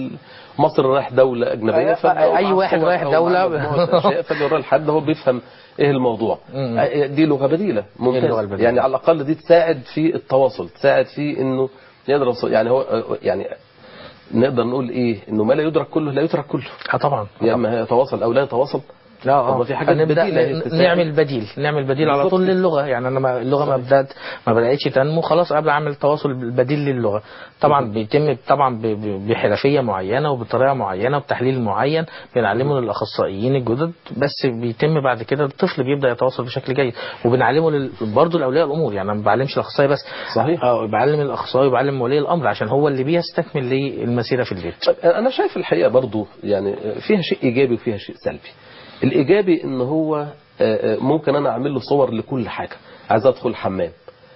للمصر رايح دوله اجنبيه أي- فبقوا أي معاه واحد صور رايح أو دولة. معاه مجموعة أشياء فبيوريها لحد هو بيفهم ايه الموضوع مم. آه، دي لغه بديله اللغة ممتاز البديلة. يعني على الاقل دي تساعد في التواصل تساعد في انه يقدر يوصل- يعني هو آه، يعني نقدر نقول ايه انه ما لا يدرك كله لا يترك كله اه طبعا يا اما يتواصل او لا يتواصل لا طب اه ما في حاجات فنبدأ بديلة هي ن- بتساعد. نعمل بديل نعمل بديل على بالظبط طول كده. للغه يعني انا ما اللغه ما بدات ما بداتش تنمو خلاص قبل اعمل تواصل بديل للغه طبعا بيتم طبعا ب- ب- بحرفيه معينه وبطريقه معينه وبتحليل معين بنعلمه للاخصائيين الجدد بس بيتم بعد كده الطفل بيبدا يتواصل بشكل جيد وبنعلمه لل... برضه لاولياء الامور يعني انا ما بعلمش الاخصائي بس صحيح. اه بعلم الاخصائي وبعلم ولي الامر عشان هو اللي بيستكمل لي المسيره في البيت طيب انا شايف الحقيقه برضو يعني فيها شيء ايجابي وفيها شيء سلبي الايجابي ان هو آه، آه، ممكن انا اعمل له صور لكل حاجه عايز ادخل الحمام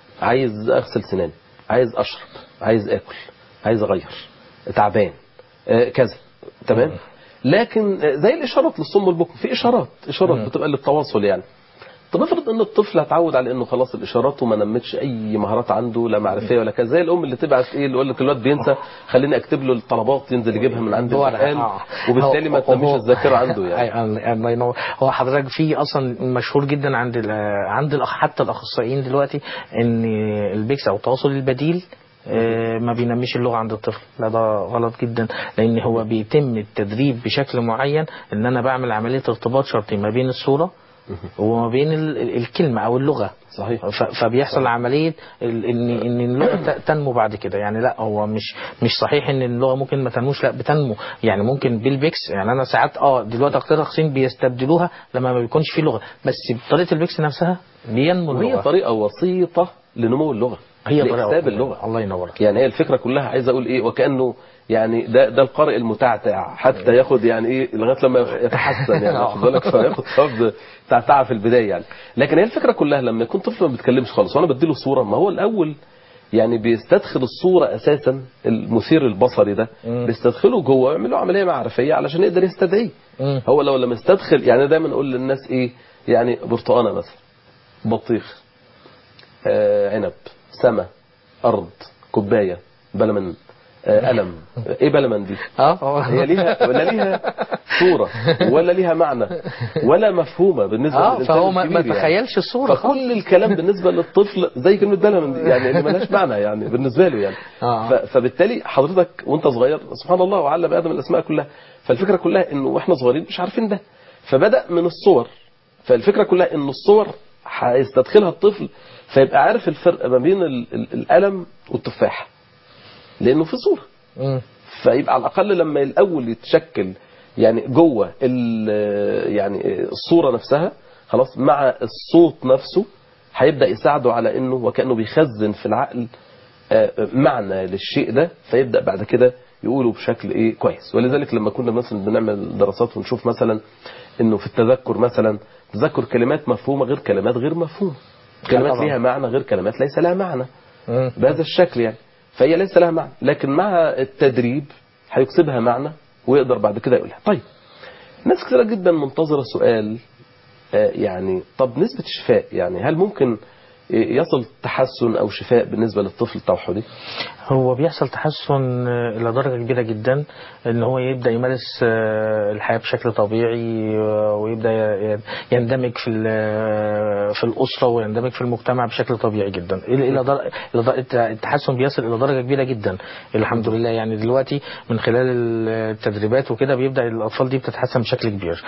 عايز اغسل سناني عايز اشرب عايز اكل عايز اغير تعبان آه، كذا تمام لكن آه، زي الاشارات للصم والبكم في اشارات اشارات بتبقى للتواصل يعني طب افرض ان الطفل اتعود على انه خلاص الاشارات وما نمتش اي مهارات عنده لا معرفيه ولا كذا زي الام اللي تبعت ايه اللي يقول لك الواد بينسى خليني اكتب له الطلبات ينزل يجيبها من عند ورقة. الامتحان آه. وبالتالي ما هو- تنميش هو- الذاكره عنده يعني أي- الله الله ينور هو حضرتك في اصلا مشهور جدا عند ال- عند الأخ حتى الاخصائيين دلوقتي ان البيكس او التواصل البديل آه، ما بينميش اللغه عند الطفل لا ده غلط جدا لان هو بيتم التدريب بشكل معين ان انا بعمل عمليه ارتباط شرطي ما بين الصوره وما بين ال- ال- الكلمه او اللغه صحيح ف- فبيحصل عمليه ال- ان ان اللغه ت- تنمو بعد كده يعني لا هو مش مش صحيح ان اللغه ممكن ما تنموش لا بتنمو يعني ممكن بالبيكس يعني انا ساعات اه دلوقتي اقتراح تقسيم بيستبدلوها لما ما بيكونش في لغه بس بطريقه البيكس نفسها بينمو وهي اللغه طريقه وسيطه لنمو اللغه هي لإكساب طريقه اللغه الله ينور يعني هي الفكره كلها عايز اقول ايه وكانه يعني ده ده القارئ المتعتع حتى ياخد يعني ايه لغايه لما يتحسن يعني واخد بالك فياخد ثواب تعتعه في البدايه يعني لكن هي الفكره كلها لما يكون طفل ما بيتكلمش خالص وانا بديله صوره ما هو الاول يعني بيستدخل الصوره اساسا المثير البصري ده مم. بيستدخله جوه ويعمل له عمليه معرفيه علشان يقدر يستدعيه مم. هو لو لما يستدخل يعني دايما اقول للناس ايه يعني برتقانه مثلا بطيخ آه عنب سما ارض كوبايه بلمن آه قلم ايه بلمن دي اه هي ليها ولا ليها صوره ولا ليها معنى ولا مفهومه بالنسبه اه للإنسان فهو ما, ما الكبير يعني. تخيلش الصوره خالص فكل الكلام بالنسبه للطفل زي كلمه بلمن دي يعني اللي ملهاش معنى يعني بالنسبه له يعني آه. ف- فبالتالي حضرتك وانت صغير سبحان الله وعلم ادم الاسماء كلها فالفكره كلها انه واحنا صغيرين مش عارفين ده فبدا من الصور فالفكره كلها ان الصور هيستدخلها الطفل فيبقى عارف الفرق ما بين ال- ال- القلم والتفاح لانه في صوره مم. فيبقى على الاقل لما الاول يتشكل يعني جوه ال- يعني الصوره نفسها خلاص مع الصوت نفسه هيبدا يساعده على انه وكانه بيخزن في العقل آه، معنى للشيء ده فيبدا بعد كده يقوله بشكل ايه كويس ولذلك لما كنا مثلا بنعمل دراسات ونشوف مثلا انه في التذكر مثلا تذكر كلمات مفهومه غير كلمات غير مفهومه كلمات طبعا. ليها معنى غير كلمات ليس لها معنى مم. بهذا الشكل يعني فهي ليس لها معنى لكن مع التدريب هيكسبها معنى ويقدر بعد كده يقولها طيب ناس كثيرة جدا منتظرة سؤال آه، يعني طب نسبة الشفاء يعني هل ممكن يصل تحسن أو شفاء بالنسبة للطفل التوحدي هو بيحصل تحسن آه، إلى درجة كبيرة جدا إن هو يبدأ يمارس آه، الحياة بشكل طبيعي آه، ويبدأ ي- يندمج في ال- في الأسرة ويندمج في المجتمع بشكل طبيعي جدا إلى إلى در- إلى در- التحسن بيصل إلى درجة كبيرة جدا الحمد لله يعني دلوقتي من خلال التدريبات وكده بيبدأ الأطفال دي بتتحسن بشكل كبير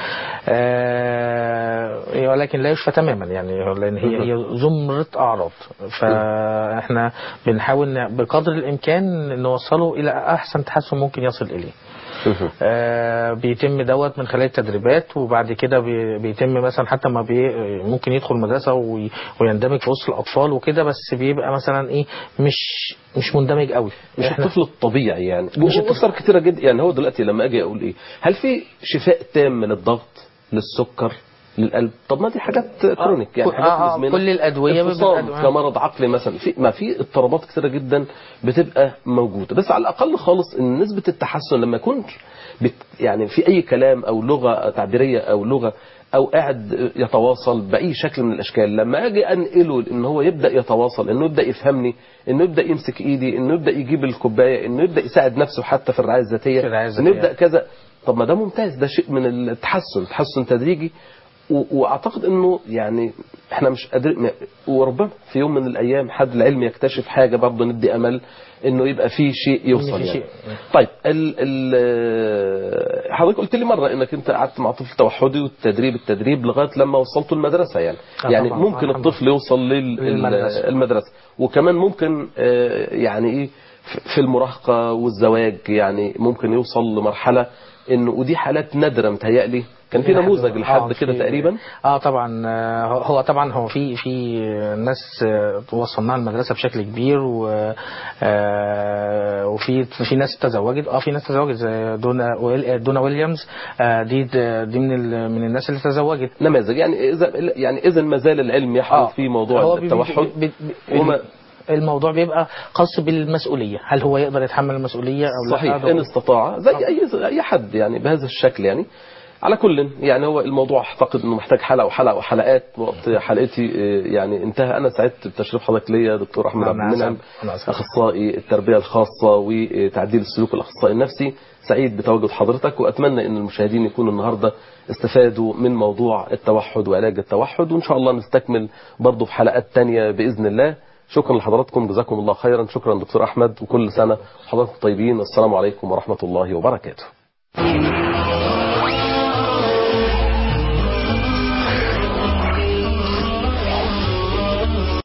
آه، ولكن لا يشفى تماما يعني لأن هي هي زمرة أعراض فإحنا بنحاول ن- بقدر الإمكان نوصله إلى أحسن تحسن ممكن يصل إليه آه، بيتم دوت من خلال التدريبات وبعد كده بي- بيتم مثلا حتى ما بي ممكن يدخل مدرسه وي- ويندمج في وسط الاطفال وكده بس بيبقى مثلا ايه مش مش مندمج قوي مش إحنا- الطفل الطبيعي يعني مش مش الطفل- أسر كتيرة جدا يعني هو دلوقتي لما أجي أقول إيه هل في شفاء تام من الضغط للسكر للقلب طب ما دي حاجات كرونيك يعني كل- حاجات آه، آه، مزمنة كل الأدوية انفصام بتبقى- كمرض عقلي مثلا في ما في اضطرابات كتيرة جدا بتبقى موجودة بس على الأقل خالص إن نسبة التحسن لما يكون بت يعني في أي كلام أو لغة تعبيرية أو لغة أو قاعد يتواصل بأي شكل من الأشكال لما أجي أنقله إن هو يبدأ يتواصل إنه يبدأ يفهمني إنه يبدأ يمسك إيدي إنه يبدأ يجيب الكوباية إنه يبدأ يساعد نفسه حتى في الرعاية الذاتية في الرعاية إنه الذاتية. يبدأ كذا طب ما ده ممتاز ده شيء من التحسن تحسن تدريجي و- واعتقد انه يعني احنا مش قادرين وربما في يوم من الايام حد العلم يكتشف حاجه برضه ندي امل انه يبقى في شيء يوصل في يعني. شيء. طيب ال ال حضرتك قلت لي مره انك انت قعدت مع طفل توحدي والتدريب التدريب لغايه لما وصلته المدرسه يعني آه يعني طبعاً. ممكن الحمد الطفل يوصل للمدرسة. للمدرسه وكمان ممكن آه، يعني ايه في- في المراهقه والزواج يعني ممكن يوصل لمرحله انه ودي حالات نادره متهيألي كان في نموذج لحد آه، كده في- تقريبا اه طبعا آه، هو- هو طبعا هو في في ناس آه، وصلناها المدرسه بشكل كبير و آه، وفي في ناس تزوجت اه في ناس تزوجت زي دونا ويل- دونا ويليامز آه، دي دي من ال- من الناس اللي تزوجت نماذج يعني اذا يعني اذا ما زال العلم يحدث في موضوع هو بي- التوحد بي- بي- وما الموضوع بيبقى خاص بالمسؤوليه هل هو يقدر يتحمل المسؤوليه او لا صحيح ده- ان استطاع زي اي زي اي حد يعني بهذا الشكل يعني على كل يعني هو الموضوع اعتقد انه محتاج حلقه وحلقه وحلقات وقت حلقتي آه، يعني انتهى انا سعدت بتشريف حضرتك ليا دكتور احمد نعم، عبد أنا المنعم أسعد. أنا أسعد. اخصائي التربيه الخاصه وتعديل السلوك الاخصائي النفسي سعيد بتواجد حضرتك واتمنى ان المشاهدين يكونوا النهارده استفادوا من موضوع التوحد وعلاج التوحد وان شاء الله نستكمل برضه في حلقات تانية باذن الله شكرا لحضراتكم جزاكم الله خيرا شكرا دكتور احمد وكل سنه وحضراتكم طيبين والسلام عليكم ورحمه الله وبركاته